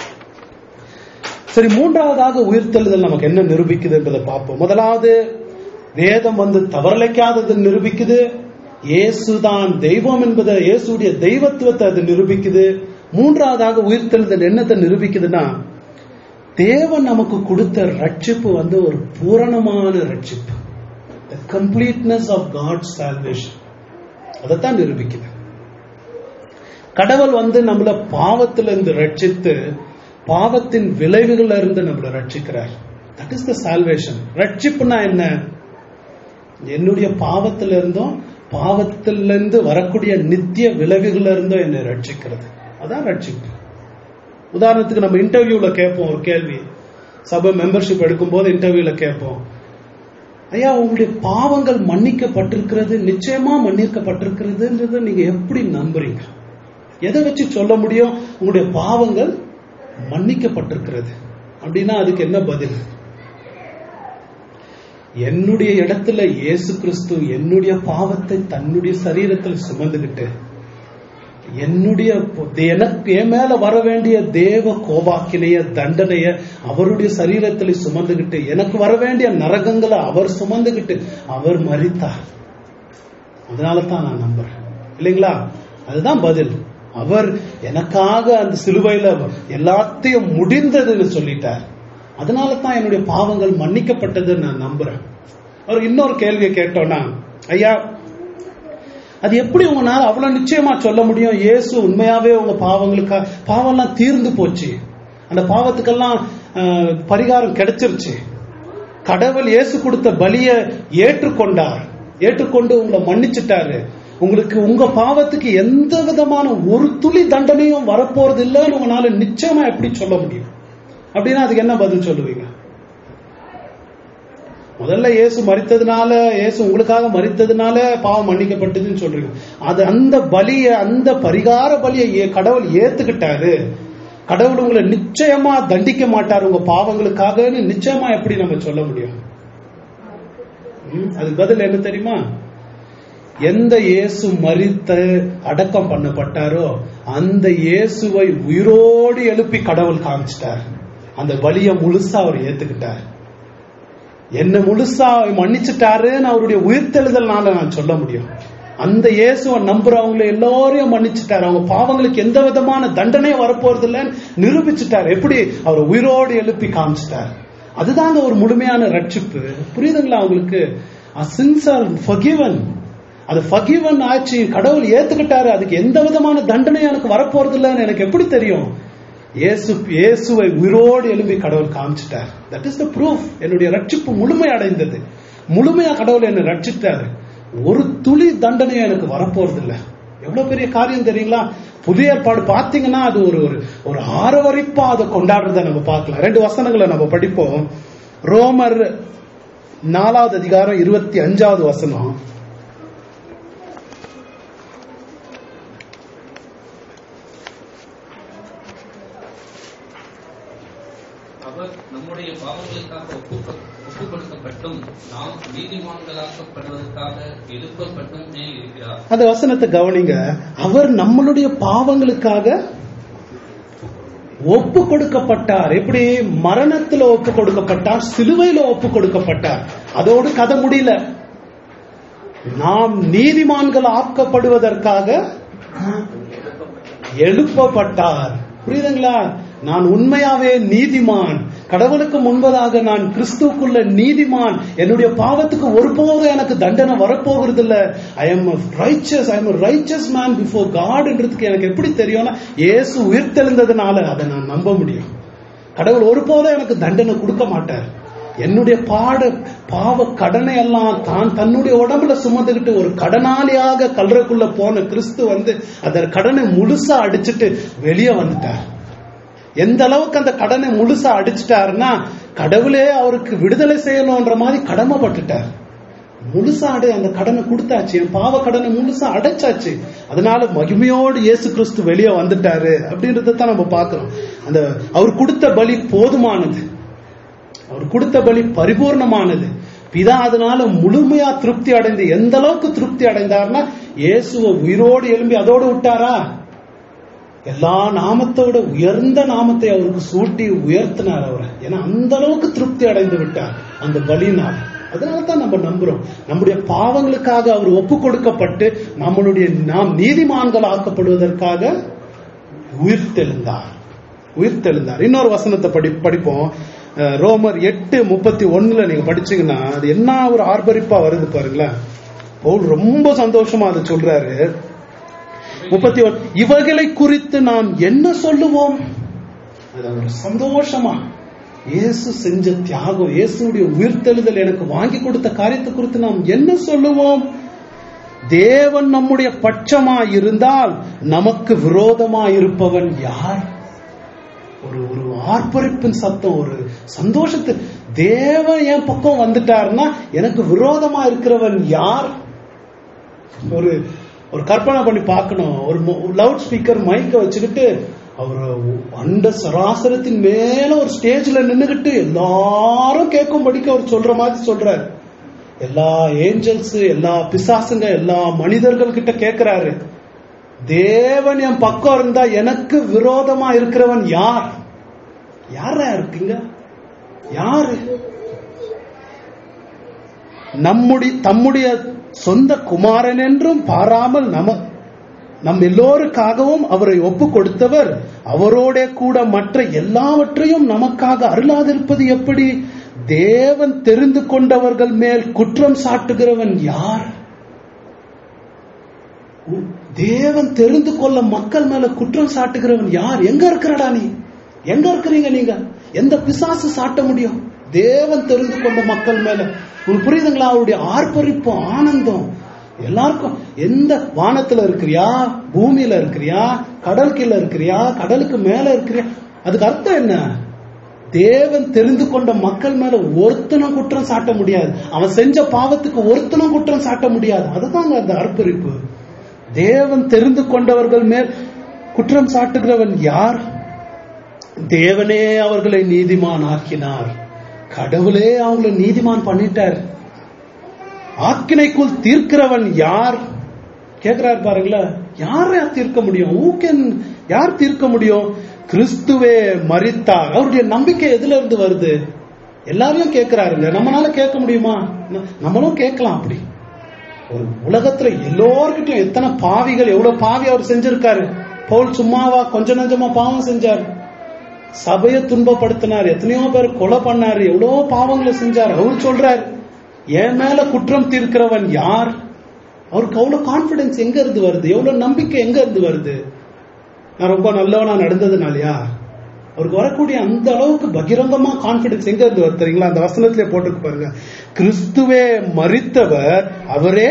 சரி மூன்றாவதாக உயிர்த்தெழுதல் நமக்கு என்ன நிரூபிக்குது என்பதை பார்ப்போம் முதலாவது வேதம் வந்து தவறலைக்காதது நிரூபிக்குது இயேசுதான் தெய்வம் என்பதை இயேசுடைய தெய்வத்துவத்தை அது நிரூபிக்குது மூன்றாவதாக உயிர்த்தெழுதல் என்னத்தை நிரூபிக்குதுன்னா தேவன் நமக்கு கொடுத்த ரட்சிப்பு வந்து ஒரு பூரணமான ரட்சிப்பு the completeness of God's salvation அதைத்தான் நிரூபிக்குது கடவுள் வந்து நம்மள பாவத்துல இருந்து ரட்சித்து பாவத்தின் விளைவுகள்ல இருந்து நம்மளை ரட்சிக்கிறார் தட் இஸ் த சால்வேஷன் ரட்சிப்புனா என்ன என்னுடைய பாவத்துல இருந்தும் பாவத்திலிருந்து வரக்கூடிய நித்திய விளைவுகள்ல இருந்தும் என்னை ரட்சிக்கிறது அதான் ரட்சிப்பு உதாரணத்துக்கு நம்ம இன்டர்வியூல கேட்போம் ஒரு கேள்வி சபை மெம்பர்ஷிப் எடுக்கும் போது இன்டர்வியூல கேட்போம் ஐயா உங்களுடைய பாவங்கள் மன்னிக்கப்பட்டிருக்கிறது நிச்சயமா மன்னிக்கப்பட்டிருக்கிறதுன்றது நீங்க எப்படி நம்புறீங்க எதை வச்சு சொல்ல முடியும் உங்களுடைய பாவங்கள் மன்னிக்கப்பட்டிருக்கிறது அப்படின்னா அதுக்கு என்ன பதில் என்னுடைய இடத்துல இயேசு கிறிஸ்து என்னுடைய பாவத்தை தன்னுடைய சரீரத்தில் சுமந்துகிட்டு என்னுடைய எனக்கு என் மேல வர வேண்டிய தேவ கோபாக்கினைய தண்டனைய அவருடைய சரீரத்தில் சுமந்துகிட்டு எனக்கு வர வேண்டிய நரகங்களை அவர் சுமந்துகிட்டு அவர் மறித்தார் அதனால தான் நான் நம்புறேன் இல்லைங்களா அதுதான் பதில் அவர் எனக்காக அந்த சிலுவையில எல்லாத்தையும் முடிந்ததுன்னு சொல்லிட்டார் அதனால தான் என்னுடைய பாவங்கள் மன்னிக்கப்பட்டதுன்னு நான் நம்புறேன் அவர் இன்னொரு கேள்வியை கேட்டோம்னா ஐயா அது எப்படி உங்களால அவ்வளவு நிச்சயமா சொல்ல முடியும் இயேசு உண்மையாவே உங்க பாவங்களுக்கா பாவம்லாம் தீர்ந்து போச்சு அந்த பாவத்துக்கெல்லாம் அஹ், பரிகாரம் கிடைச்சிருச்சு கடவுள் இயேசு கொடுத்த பலிய ஏற்றுக்கொண்டார் ஏற்றுக்கொண்டு உங்களை மன்னிச்சிட்டாரு உங்களுக்கு உங்க பாவத்துக்கு எந்த விதமான ஒரு துளி தண்டனையும் வரப்போறது இல்லைன்னு உங்களால நிச்சயமா எப்படி சொல்ல முடியும் அப்படின்னா அதுக்கு என்ன பதில் சொல்லுவீங்க முதல்ல இயேசு மறித்ததுனால இயேசு உங்களுக்காக மறித்ததுனால பாவம் மன்னிக்கப்பட்டதுன்னு சொல்றீங்க அது அந்த பலிய அந்த பரிகார பலியை ஏ- கடவுள் ஏத்துக்கிட்டாரு கடவுள் உங்களை நிச்சயமா தண்டிக்க மாட்டார் உங்க பாவங்களுக்காகன்னு நிச்சயமா எப்படி நம்ம சொல்ல முடியும் ம், அதுக்கு பதில் என்ன தெரியுமா எந்த இயேசு மரித்து அடக்கம் பண்ணப்பட்டாரோ அந்த இயேசுவை உயிரோடு எழுப்பி கடவுள் காமிச்சிட்டார் அந்த பலியை முழுசா அவர் ஏத்துக்கிட்டார் என்ன முழுசா மன்னிச்சிட்டாருன்னு அவருடைய உயிர்த்தெழுதல்னால நான் சொல்ல முடியும் அந்த இயேசுவை நம்புறவங்களை எல்லாரையும் மன்னிச்சிட்டாரு அவங்க பாவங்களுக்கு எந்த விதமான தண்டனையும் வரப்போறது இல்லைன்னு நிரூபிச்சிட்டார் எப்படி அவர் உயிரோடு எழுப்பி காமிச்சிட்டார் அதுதாங்க ஒரு முழுமையான ரட்சிப்பு புரியுதுங்களா அவங்களுக்கு சின்ஸ் ஆர் ஃபகிவன் அது ஃபகிவன் ஆச்சு கடவுள் ஏத்துக்கிட்டாரு அதுக்கு எந்த விதமான தண்டனையும் எனக்கு வரப்போறது இல்லைன்னு எனக்கு எப்படி தெரியும் இயேசு இயேசுவை உயிரோடு எழும்பி கடவுள் காமிச்சிட்டார் தட் இஸ் த ப்ரூஃப் என்னுடைய ரட்சிப்பு முழுமை அடைந்தது முழுமையா கடவுள் என்னை ரட்சித்தாரு ஒரு துளி தண்டனையும் எனக்கு வரப்போறது இல்ல எவ்வளவு பெரிய காரியம் தெரியுங்களா புதிய ஏற்பாடு பாத்தீங்கன்னா அது ஒரு ஒரு ஒரு ஆரவரிப்பா அதை கொண்டாடுறத நம்ம பார்க்கலாம் ரெண்டு வசனங்களை நம்ம படிப்போம் ரோமர் நாலாவது அதிகாரம் இருபத்தி அஞ்சாவது வசனம் அவர் நம்முடைய பாவங்களுக்காக ஒப்பு ஒப்பு கொடுக்கப்பட்டும் நாம் நீதிமான்களாக்கப்படுவதற்காக எழுப்பப்பட்டும் மேல் இருக்கிறார் அந்த வசனத்தை கவனிங்க அவர் நம்மளுடைய பாவங்களுக்காக ஒப்பு கொடுக்கப்பட்டார் எப்படி மரணத்துல ஒப்பு கொடுக்கப்பட்டார் சிலுவையில ஒப்பு கொடுக்கப்பட்டார் அதோடு கதை முடியல நாம் நீதிமான்கள் ஆக்கப்படுவதற்காக எழுப்பப்பட்டார் புரியுதுங்களா நான் உண்மையாவே நீதிமான் கடவுளுக்கு முன்பதாக நான் கிறிஸ்துக்குள்ள நீதிமான் என்னுடைய பாவத்துக்கு ஒருபோதும் எனக்கு தண்டனை வரப்போகிறது இல்ல I am righteous I am righteous man before காட்ன்றதுக்கு எனக்கு எப்படி தெரியும்னா இயேசு உயிர்த்தெழுந்ததுனால அதை நான் நம்ப முடியும் கடவுள் ஒருபோதும் எனக்கு தண்டனை கொடுக்க மாட்டார் என்னுடைய பாட பாவ கடனை எல்லாம் தான் தன்னுடைய உடம்புல சுமந்துக்கிட்டு ஒரு கடனாளியாக கல்றக்குள்ள போன கிறிஸ்து வந்து அந்த கடனை முழுசா அடிச்சிட்டு வெளியே வந்துட்டார் எந்த அளவுக்கு அந்த கடனை முழுசா அடிச்சிட்டாருன்னா கடவுளே அவருக்கு விடுதலை செய்யணும்ன்ற மாதிரி கடமைப்பட்டுட்டார் முழுசா அடை அந்த கடனை கொடுத்தாச்சு என் பாவ கடனை முழுசா அடைச்சாச்சு அதனால மகிமையோடு இயேசு கிறிஸ்து வெளியே வந்துட்டாரு அப்படின்றத தான் நம்ம பார்க்கிறோம் அந்த அவர் கொடுத்த பலி போதுமானது அவர் கொடுத்த பலி பரிபூர்ணமானது பிதா அதனால முழுமையா திருப்தி அடைந்து எந்த அளவுக்கு திருப்தி அடைந்தார்னா இயேசுவை உயிரோடு எழும்பி அதோடு விட்டாரா எல்லா நாமத்தோட உயர்ந்த நாமத்தை அவருக்கு சூட்டி உயர்த்தினார் அவரை ஏன்னா அந்த அளவுக்கு திருப்தி அடைந்து விட்டார் அந்த பலினால் அதனால தான் நம்ம நம்புறோம் நம்முடைய பாவங்களுக்காக அவர் ஒப்பு கொடுக்கப்பட்டு நம்மளுடைய நாம் நீதிமான்கள் ஆக்கப்படுவதற்காக உயிர்த்தெழுந்தார் உயிர்த்தெழுந்தார் இன்னொரு வசனத்தை படி படிப்போம் அஹ், ரோமர் எட்டு முப்பத்தி ஒண்ணுல நீங்க படிச்சீங்கன்னா அது என்ன ஒரு ஆர்ப்பரிப்பா வருது பாருங்களேன் பவுல் ரொம்ப சந்தோஷமா அதை சொல்றாரு முப்பத்தி ஒன் இவர்களை குறித்து நாம் என்ன சொல்லுவோம் அது ஒரு சந்தோஷமா இயேசு செஞ்ச தியாகம் இயேசுடைய உயிர்த்தெழுதல் எனக்கு வாங்கி கொடுத்த காரியத்தை குறித்து நாம் என்ன சொல்லுவோம் தேவன் நம்முடைய பட்சமா இருந்தால் நமக்கு விரோதமா இருப்பவன் யார் ஒரு ஒரு ஆர்ப்பரிப்பின் சத்தம் ஒரு சந்தோஷத்து தேவன் என் பக்கம் வந்துட்டாருன்னா எனக்கு விரோதமா இருக்கிறவன் யார் ஒரு ஒரு கற்பனை பண்ணி பார்க்கணும் ஒரு லவுட் ஸ்பீக்கர் மைக்க வச்சுக்கிட்டு அவர் அண்ட சராசரத்தின் மேல ஒரு ஸ்டேஜ்ல நின்னுகிட்டு எல்லாரும் கேட்கும்படிக்கு அவர் சொல்ற மாதிரி சொல்றாரு எல்லா ஏஞ்சல்ஸ் எல்லா பிசாசுங்க எல்லா மனிதர்கள் கிட்ட கேட்கிறாரு தேவன் என் பக்கம் இருந்தா எனக்கு விரோதமா இருக்கிறவன் யார் யாரா இருக்கீங்க யாரு நம்முடைய தம்முடைய சொந்த குமாரன் என்றும் பாராமல் நம நம் எல்லோருக்காகவும் அவரை ஒப்பு கொடுத்தவர் அவரோட கூட மற்ற எல்லாவற்றையும் நமக்காக அருளாதிருப்பது எப்படி தேவன் தெரிந்து கொண்டவர்கள் மேல் குற்றம் சாட்டுகிறவன் யார் தேவன் தெரிந்து கொள்ள மக்கள் மேல குற்றம் சாட்டுகிறவன் யார் எங்க இருக்கிறடா நீ எங்க இருக்கிறீங்க நீங்க எந்த பிசாசு சாட்ட முடியும் தேவன் தெரிந்து கொண்ட மக்கள் மேல உங்களுக்கு புரியுதுங்களா அவருடைய ஆர்ப்பரிப்பு ஆனந்தம் எல்லாருக்கும் எந்த வானத்துல இருக்கிறியா பூமியில இருக்கிறியா கடல் கீழ இருக்கிறியா கடலுக்கு மேல இருக்கிறியா அதுக்கு அர்த்தம் என்ன தேவன் தெரிந்து கொண்ட மக்கள் மேல ஒருத்தனும் குற்றம் சாட்ட முடியாது அவன் செஞ்ச பாவத்துக்கு ஒருத்தனும் குற்றம் சாட்ட முடியாது அதுதாங்க அந்த அர்ப்பரிப்பு தேவன் தெரிந்து கொண்டவர்கள் மேல் குற்றம் சாட்டுகிறவன் யார் தேவனே அவர்களை நீதிமான் ஆக்கினார் கடவுளே அவங்களை நீதிமான் பண்ணிட்டார் ஆக்கினைக்குள் தீர்க்கிறவன் யார் கேக்குறாரு பாருங்களேன் யாரை தீர்க்க முடியும் Who can யார் தீர்க்க முடியும் கிறிஸ்துவே மரித்தார் அவருடைய நம்பிக்கை எதுல இருந்து வருது எல்லாரையும் கேட்கிறாருங்க நம்மளால கேட்க முடியுமா ந- நம்மளும் கேட்கலாம் அப்படி ஒரு உலகத்துல எல்லோர்கிட்டயும் எத்தனை பாவிகள் எவ்வளவு பாவி அவர் செஞ்சிருக்காரு பவுல் சும்மாவா கொஞ்ச நஞ்சமா பாவம் செஞ்சார் சபையை துன்பப்படுத்தினார் எத்தனையோ பேர் கொலை பண்ணாரு எவ்வளவோ பாவங்களை செஞ்சார் அவர் சொல்றார் என் மேல குற்றம் தீர்க்கிறவன் யார் அவருக்கு அவ்வளவு கான்பிடன்ஸ் எங்க இருந்து வருது எவ்வளவு நம்பிக்கை எங்க இருந்து வருது நான் ரொம்ப நல்லவனா நடந்ததுனாலயா அவருக்கு வரக்கூடிய அந்த அளவுக்கு பகிரங்கமா கான்பிடன்ஸ் எங்க இருந்து வருது தெரியுங்களா அந்த வசனத்திலே போட்டுக்கு பாருங்க கிறிஸ்துவே மரித்தவர் அவரே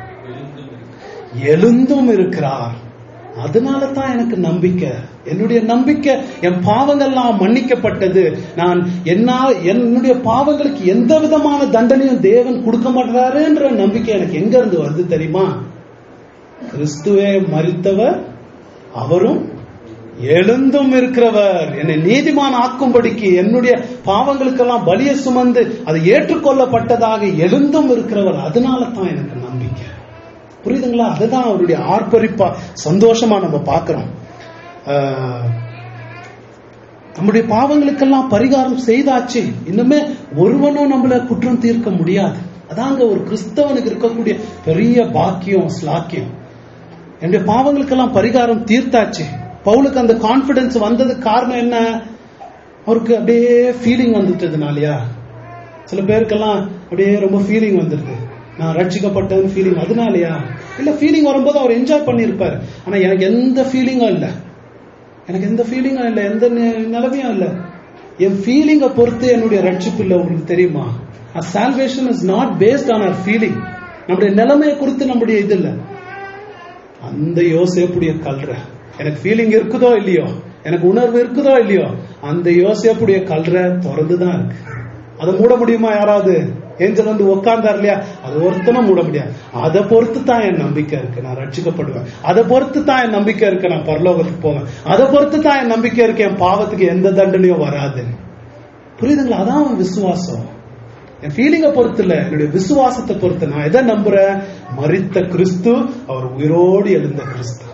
எழுந்தும் இருக்கிறார் அதனால தான் எனக்கு நம்பிக்கை என்னுடைய நம்பிக்கை என் பாவங்கள்லாம் மன்னிக்கப்பட்டது நான் என்ன என்னுடைய பாவங்களுக்கு எந்த விதமான தண்டனையும் தேவன் கொடுக்க மாட்டாருன்ற நம்பிக்கை எனக்கு எங்க இருந்து வருது தெரியுமா கிறிஸ்துவே மரித்தவர் அவரும் எழுந்தும் இருக்கிறவர் என்னை நீதிமான் ஆக்கும்படிக்கு என்னுடைய பாவங்களுக்கெல்லாம் பலிய சுமந்து அது ஏற்றுக்கொள்ளப்பட்டதாக எழுந்தும் இருக்கிறவர் அதனால தான் எனக்கு நம்பிக்கை புரியுதுங்களா அதுதான் அவருடைய ஆர்ப்பரிப்பா சந்தோஷமா நம்ம பார்க்கிறோம் ஆஹ், நம்முடைய பாவங்களுக்கெல்லாம் பரிகாரம் செய்தாச்சு இன்னுமே ஒருவனும் நம்மள குற்றம் தீர்க்க முடியாது அதாங்க ஒரு கிறிஸ்தவனுக்கு இருக்கக்கூடிய பெரிய பாக்கியம் ஸ்லாக்கியம் என்னுடைய பாவங்களுக்கெல்லாம் பரிகாரம் தீர்த்தாச்சு பவுலுக்கு அந்த கான்பிடன்ஸ் வந்ததுக்கு காரணம் என்ன அவருக்கு அப்படியே ஃபீலிங் வந்துட்டதுனாலயா சில பேருக்கெல்லாம் அப்படியே ரொம்ப ஃபீலிங் வந்துருது நான் ரட்சிக்கப்பட்டேன் ஃபீலிங் அதனாலயா இல்ல ஃபீலிங் வரும்போது அவர் என்ஜாய் பண்ணியிருப்பார் ஆனா எனக்கு எந்த ஃபீலிங்கும் இல்ல எனக்கு எந்த ஃபீலிங்கும் இல்ல எந்த நி- நிலைமையும் இல்ல என் ஃபீலிங்கை பொறுத்து என்னுடைய ரட்சிப்பு இல்லை உங்களுக்கு தெரியுமா salvation is not based on our feeling நம்முடைய நிலைமையை குறித்து நம்முடைய இது இல்ல அந்த யோசேப்புடைய கல்ற எனக்கு ஃபீலிங் இருக்குதோ இல்லையோ எனக்கு உணர்வு இருக்குதோ இல்லையோ அந்த யோசேப்புடைய கல்ற திறந்து தான் இருக்கு அதை மூட முடியுமா யாராவது ஏஞ்சல் வந்து உட்கார்ந்தார் இல்லையா அது ஒருத்தனும் மூட முடியாது அதை பொறுத்து தான் என் நம்பிக்கை இருக்கு நான் ரட்சிக்கப்படுவேன் அதை பொறுத்து தான் என் நம்பிக்கை இருக்கு நான் பரலோகத்துக்கு போவேன் அதை பொறுத்து தான் என் நம்பிக்கை இருக்கு என் பாவத்துக்கு எந்த தண்டனையும் வராது புரியுதுங்களா அதான் விசுவாசம் என் ஃபீலிங்கை பொறுத்து இல்ல என்னுடைய விசுவாசத்தை பொறுத்து நான் எதை நம்புறேன் மரித்த கிறிஸ்து அவர் உயிரோடு எழுந்த கிறிஸ்து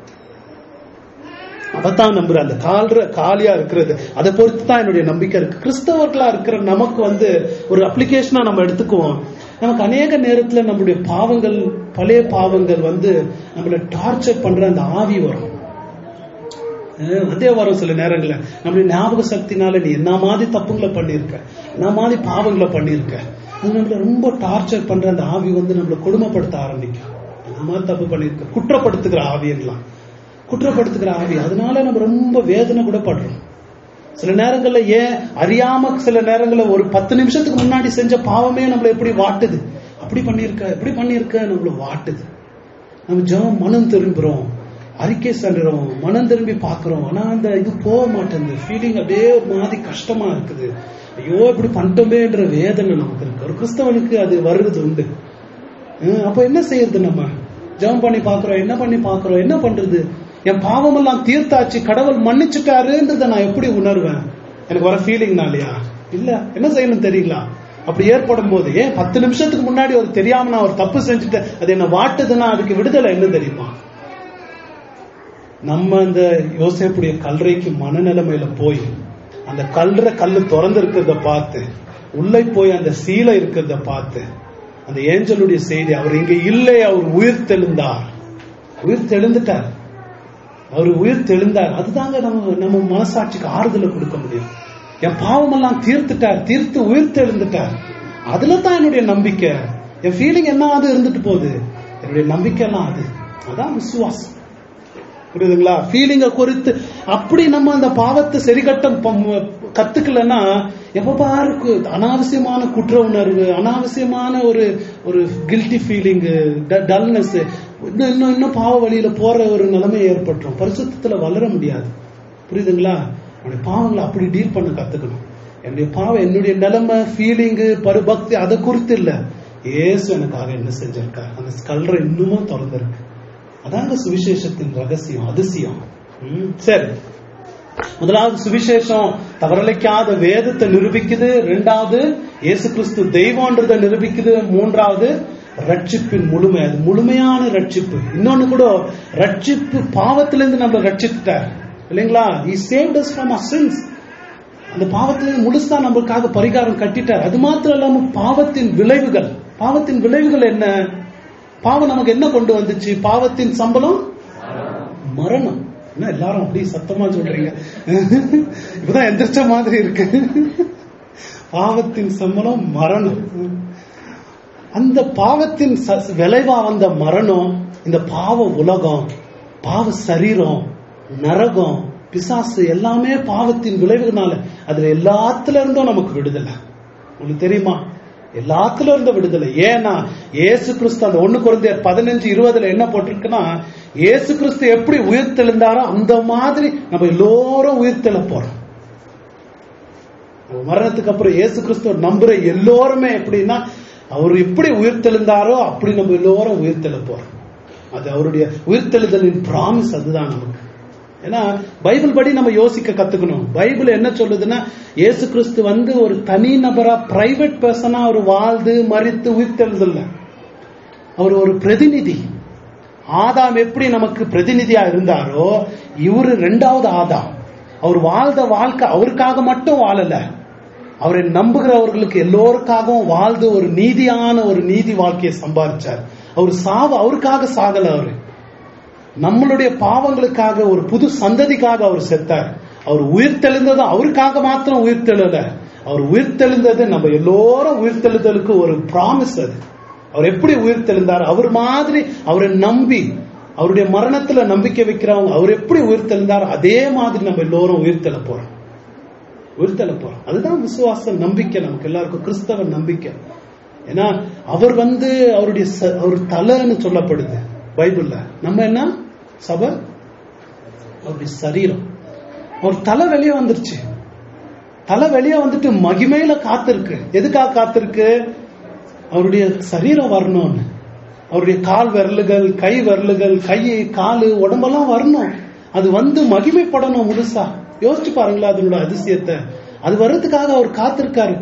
அதைத்தான் நம்புறேன் அந்த கால்ற காலியா இருக்கிறது அதை பொறுத்து தான் என்னுடைய நம்பிக்கை இருக்கு கிறிஸ்தவர்களா இருக்கிற நமக்கு வந்து ஒரு அப்ளிகேஷனா நம்ம எடுத்துக்குவோம் நமக்கு அநேக நேரத்துல நம்முடைய பாவங்கள் பழைய பாவங்கள் வந்து நம்மள டார்ச்சர் பண்ற அந்த ஆவி வரும் அஹ் அதே வரும் சில நேரங்கள்ல நம்மளுடைய ஞாபக சக்தினால நீ என்ன மாதிரி தப்புங்களை பண்ணியிருக்க என்ன மாதிரி பாவங்களை பண்ணியிருக்க அது நம்மள ரொம்ப டார்ச்சர் பண்ற அந்த ஆவி வந்து நம்மள கொடுமைப்படுத்த ஆரம்பிக்கும் என்ன மாதிரி தப்பு பண்ணியிருக்க குற்றப்படுத்துகிற ஆவியெல்லாம் குற்றப்படுத்துகிற ஆவி அதனால நம்ம ரொம்ப வேதனை கூட படுறோம் சில நேரங்கள்ல ஏன் அறியாம சில நேரங்கள்ல ஒரு பத்து நிமிஷத்துக்கு முன்னாடி செஞ்ச பாவமே நம்மள எப்படி வாட்டுது அப்படி பண்ணியிருக்க எப்படி பண்ணியிருக்க நம்மள வாட்டுது நம்ம ஜெபம் மனம் திரும்புறோம் அறிக்கை செல்றோம் மனம் திரும்பி பார்க்கிறோம் ஆனா அந்த இது போக மாட்டேங்குது ஃபீலிங் அப்படியே ஒரு மாதிரி கஷ்டமா இருக்குது ஐயோ இப்படி பண்ணிட்டோமேன்ற வேதனை நமக்கு இருக்கு ஒரு கிறிஸ்தவனுக்கு அது வருவது உண்டு ஹம், அப்ப என்ன செய்யறது நம்ம ஜெபம் பண்ணி பார்க்கிறோம் என்ன பண்ணி பார்க்கிறோம் என்ன பண்றது என் பாவமெல்லாம் தீர்த்தாச்சு கடவுள் மன்னிச்சுட்டாருன்றதை நான் எப்படி உணர்வேன் எனக்கு வர ஃபீலிங்னாலயா இல்ல என்ன செய்யணும் தெரியுங்களா அப்படி ஏற்படும் போது ஏன் பத்து நிமிஷத்துக்கு முன்னாடி ஒரு தெரியாம நான் ஒரு தப்பு செஞ்சுட்டேன் அது என்ன வாட்டுதுன்னா அதுக்கு விடுதலை என்ன தெரியுமா நம்ம அந்த யோசேப்புடைய கல்றைக்கு மனநிலைமையில போய் அந்த கல்ற கல்லு திறந்து இருக்கிறத பார்த்து உள்ளே போய் அந்த சீலை இருக்கிறத பார்த்து அந்த ஏஞ்சலுடைய செய்தி அவர் இங்க இல்லை அவர் உயிர் தெழுந்தார் உயிர் தெழுந்துட்டார் அவர் உயிர் தெழுந்தார் அதுதாங்க நம்ம நம்ம மனசாட்சிக்கு ஆறுதலை கொடுக்க முடியும் என் பாவமெல்லாம் தீர்த்துட்டார் தீர்த்து உயிர் தெழுந்துட்டார் அதுல தான் என்னுடைய நம்பிக்கை என் ஃபீலிங் என்ன அது இருந்துட்டு போகுது என்னுடைய நம்பிக்கை எல்லாம் அது அதான் விசுவாசம் புரியுதுங்களா ஃபீலிங்க குறித்து அப்படி நம்ம அந்த பாவத்தை சரிகட்டம் பம்- கத்துக்கலன்னா எப்ப பாருக்கு அனாவசியமான குற்ற உணர்வு அனாவசியமான ஒரு ஒரு கில்ட்டி ஃபீலிங் டல்னஸ் இன்னும் இன்னும் இன்னும் பாவ வழியில போற ஒரு நிலைமை ஏற்பட்டுரும் பரிசுத்தத்துல வளர முடியாது புரியுதுங்களா என்னுடைய பாவங்களை அப்படி டீல் பண்ண கத்துக்கணும் என்னுடைய பாவம் என்னுடைய நிலைமை ஃபீலிங்கு பருபக்தி அதை குறித்து இல்ல ஏசு எனக்காக என்ன செஞ்சிருக்கார் அந்த ஸ்கல்ற இன்னமும் திறந்திருக்கு அதாங்க சுவிசேஷத்தின் ரகசியம் அதிசயம் ம், சரி முதலாவது சுவிசேஷம் தவறலைக்காத வேதத்தை நிரூபிக்குது ரெண்டாவது இயேசு கிறிஸ்து தெய்வம்ன்றதை நிரூபிக்குது மூன்றாவது ரட்சிப்பின் முழுமை அது முழுமையான ரட்சிப்பு இன்னொன்னு கூட ரட்சிப்பு பாவத்திலிருந்து நம்ம ரட்சித்துட்டார் இல்லைங்களா he saved us from our sins அந்த பாவத்திலிருந்து முழுசா நம்மளுக்காக பரிகாரம் கட்டிட்டார் அது மாத்திரம் இல்லாம பாவத்தின் விளைவுகள் பாவத்தின் விளைவுகள் என்ன பாவம் நமக்கு என்ன கொண்டு வந்துச்சு பாவத்தின் சம்பளம் மரணம் என்ன எல்லாரும் அப்படியே சத்தமா சொல்றீங்க இப்பதான் எந்திரிச்ச மாதிரி இருக்கு பாவத்தின் சம்பளம் மரணம் அந்த பாவத்தின் ச- விளைவா வந்த மரணம் இந்த பாவ உலகம் பாவ சரீரம் நரகம் பிசாசு எல்லாமே பாவத்தின் விளைவுனால அதுல எல்லாத்துல இருந்தும் நமக்கு விடுதலை உங்களுக்கு தெரியுமா எல்லாத்துல இருந்த விடுதலை ஏன்னா இயேசு கிறிஸ்து அந்த ஒண்ணு குறைந்த பதினஞ்சு இருபதுல என்ன போட்டிருக்குன்னா இயேசு கிறிஸ்து எப்படி உயிர்த்தெழுந்தாரோ அந்த மாதிரி நம்ம எல்லோரும் உயிர்த்தெழ போறோம் நம்ம மரணத்துக்கு அப்புறம் இயேசு கிறிஸ்துவ நம்புற எல்லோருமே எப்படின்னா அவர் எப்படி உயிர்த்தெழுந்தாரோ அப்படி நம்ம எல்லோரும் உயிர்த்தெழ போறோம் அது அவருடைய உயிர்த்தெழுதலின் பிராமிஸ் அதுதான் நமக்கு ஏன்னா பைபிள் படி நம்ம யோசிக்க கத்துக்கணும் பைபிள் என்ன சொல்லுதுன்னா இயேசு கிறிஸ்து வந்து ஒரு தனி நபரா பிரைவேட் பர்சனா அவர் வாழ்ந்து மறித்து உயிர்த்தெழுதல்ல அவர் ஒரு பிரதிநிதி ஆதாம் எப்படி நமக்கு பிரதிநிதியா இருந்தாரோ இவரு ரெண்டாவது ஆதாம் அவர் வாழ்ந்த வாழ்க்கை அவருக்காக மட்டும் வாழல அவரை நம்புகிறவர்களுக்கு எல்லோருக்காகவும் வாழ்ந்து ஒரு நீதியான ஒரு நீதி வாழ்க்கையை சம்பாதிச்சார் அவர் சாவ அவருக்காக சாகல அவரு நம்மளுடைய பாவங்களுக்காக ஒரு புது சந்ததிக்காக அவர் செத்தார் அவர் உயிர்த்தெழுந்ததும் அவருக்காக மாத்திரம் உயிர்த்தெழல அவர் உயிர்த்தெழுந்தது நம்ம எல்லோரும் உயிர்த்தெழுதலுக்கு ஒரு ப்ராமிஸ் அது அவர் எப்படி உயிர்த்தெழுந்தார் அவர் மாதிரி அவரை நம்பி அவருடைய மரணத்துல நம்பிக்கை வைக்கிறவங்க அவர் எப்படி உயிர்த்தெழுந்தார் அதே மாதிரி நம்ம எல்லோரும் உயிர்த்தெழ போறோம் உயிர்த்தெழ போறோம் அதுதான் விசுவாச நம்பிக்கை நமக்கு எல்லாருக்கும் கிறிஸ்தவ நம்பிக்கை ஏன்னா அவர் வந்து அவருடைய ச- அவர் தலைன்னு சொல்லப்படுது பைபிள்ல நம்ம என்ன சபை அவருடைய சரீரம் அவர் தலை வெளியே வந்துருச்சு தலை வெளியே வந்துட்டு மகிமையில காத்திருக்கு எதுக்காக காத்திருக்கு அவருடைய சரீரம் வரணும்னு அவருடைய கால் விரலுகள் கை விரலுகள் கை காலு உடம்பெல்லாம் வரணும் அது வந்து மகிமைப்படணும் முழுசா யோசிச்சு பாருங்களா அதனோட அதிசயத்தை அது வர்றதுக்காக அவர் காத்திருக்காரு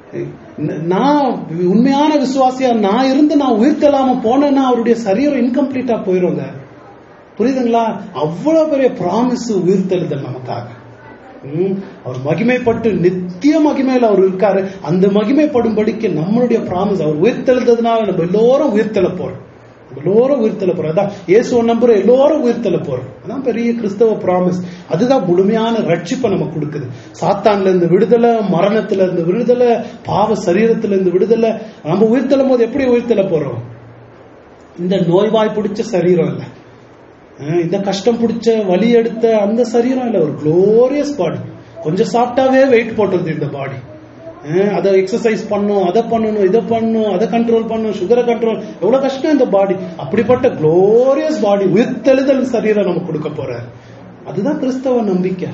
ந- நான் உண்மையான விசுவாசியா நான் இருந்து நான் உயிர்த்தெல்லாம போனேன்னா அவருடைய சரீரம் இன்கம்ப்ளீட்டா போயிருங்க புரியுதுங்களா அவ்வளவு பெரிய ப்ராமிஸ் உயிர்த்தெழுதல் நமக்காக ம், அவர் மகிமைப்பட்டு நித்திய மகிமையில அவர் இருக்காரு அந்த மகிமைப்படும்படிக்கு நம்மளுடைய ப்ராமிஸ் அவர் உயிர்த்தெழுந்ததுனால நம்ம எல்லோரும் உயிர்த்தெழ போறோம் நம்ம எல்லோரும் உயிர்த்தெழ போறோம் அதான் இயேசுவ நம்புற எல்லோரும் உயிர்த்தெழ போறோம் அதான் பெரிய கிறிஸ்தவ ப்ராமிஸ் அதுதான் முழுமையான ரட்சிப்பை நமக்கு கொடுக்குது சாத்தான்ல இருந்து விடுதலை மரணத்துல இருந்து விடுதலை பாவ சரீரத்துல இருந்து விடுதலை நம்ம உயிர்த்தெழும் போது எப்படி உயிர்த்தெழ போறோம் இந்த நோய்வாய் பிடிச்ச சரீரம் இல்ல அஹ் இந்த கஷ்டம் பிடிச்ச வலி எடுத்த அந்த சரீரம் இல்ல ஒரு குளோரியஸ் பாடி கொஞ்சம் சாப்பிட்டாவே வெயிட் போட்டுருது இந்த பாடி அதை எக்ஸசைஸ் பண்ணும் அதை பண்ணணும் இதை பண்ணணும் அதை கண்ட்ரோல் பண்ணும் சுகரை கண்ட்ரோல் எவ்வளவு கஷ்டம் இந்த பாடி அப்படிப்பட்ட குளோரியஸ் பாடி உயிர்த்தெழுதல் சரீரம் நமக்கு கொடுக்க போறார் அதுதான் கிறிஸ்தவ நம்பிக்கை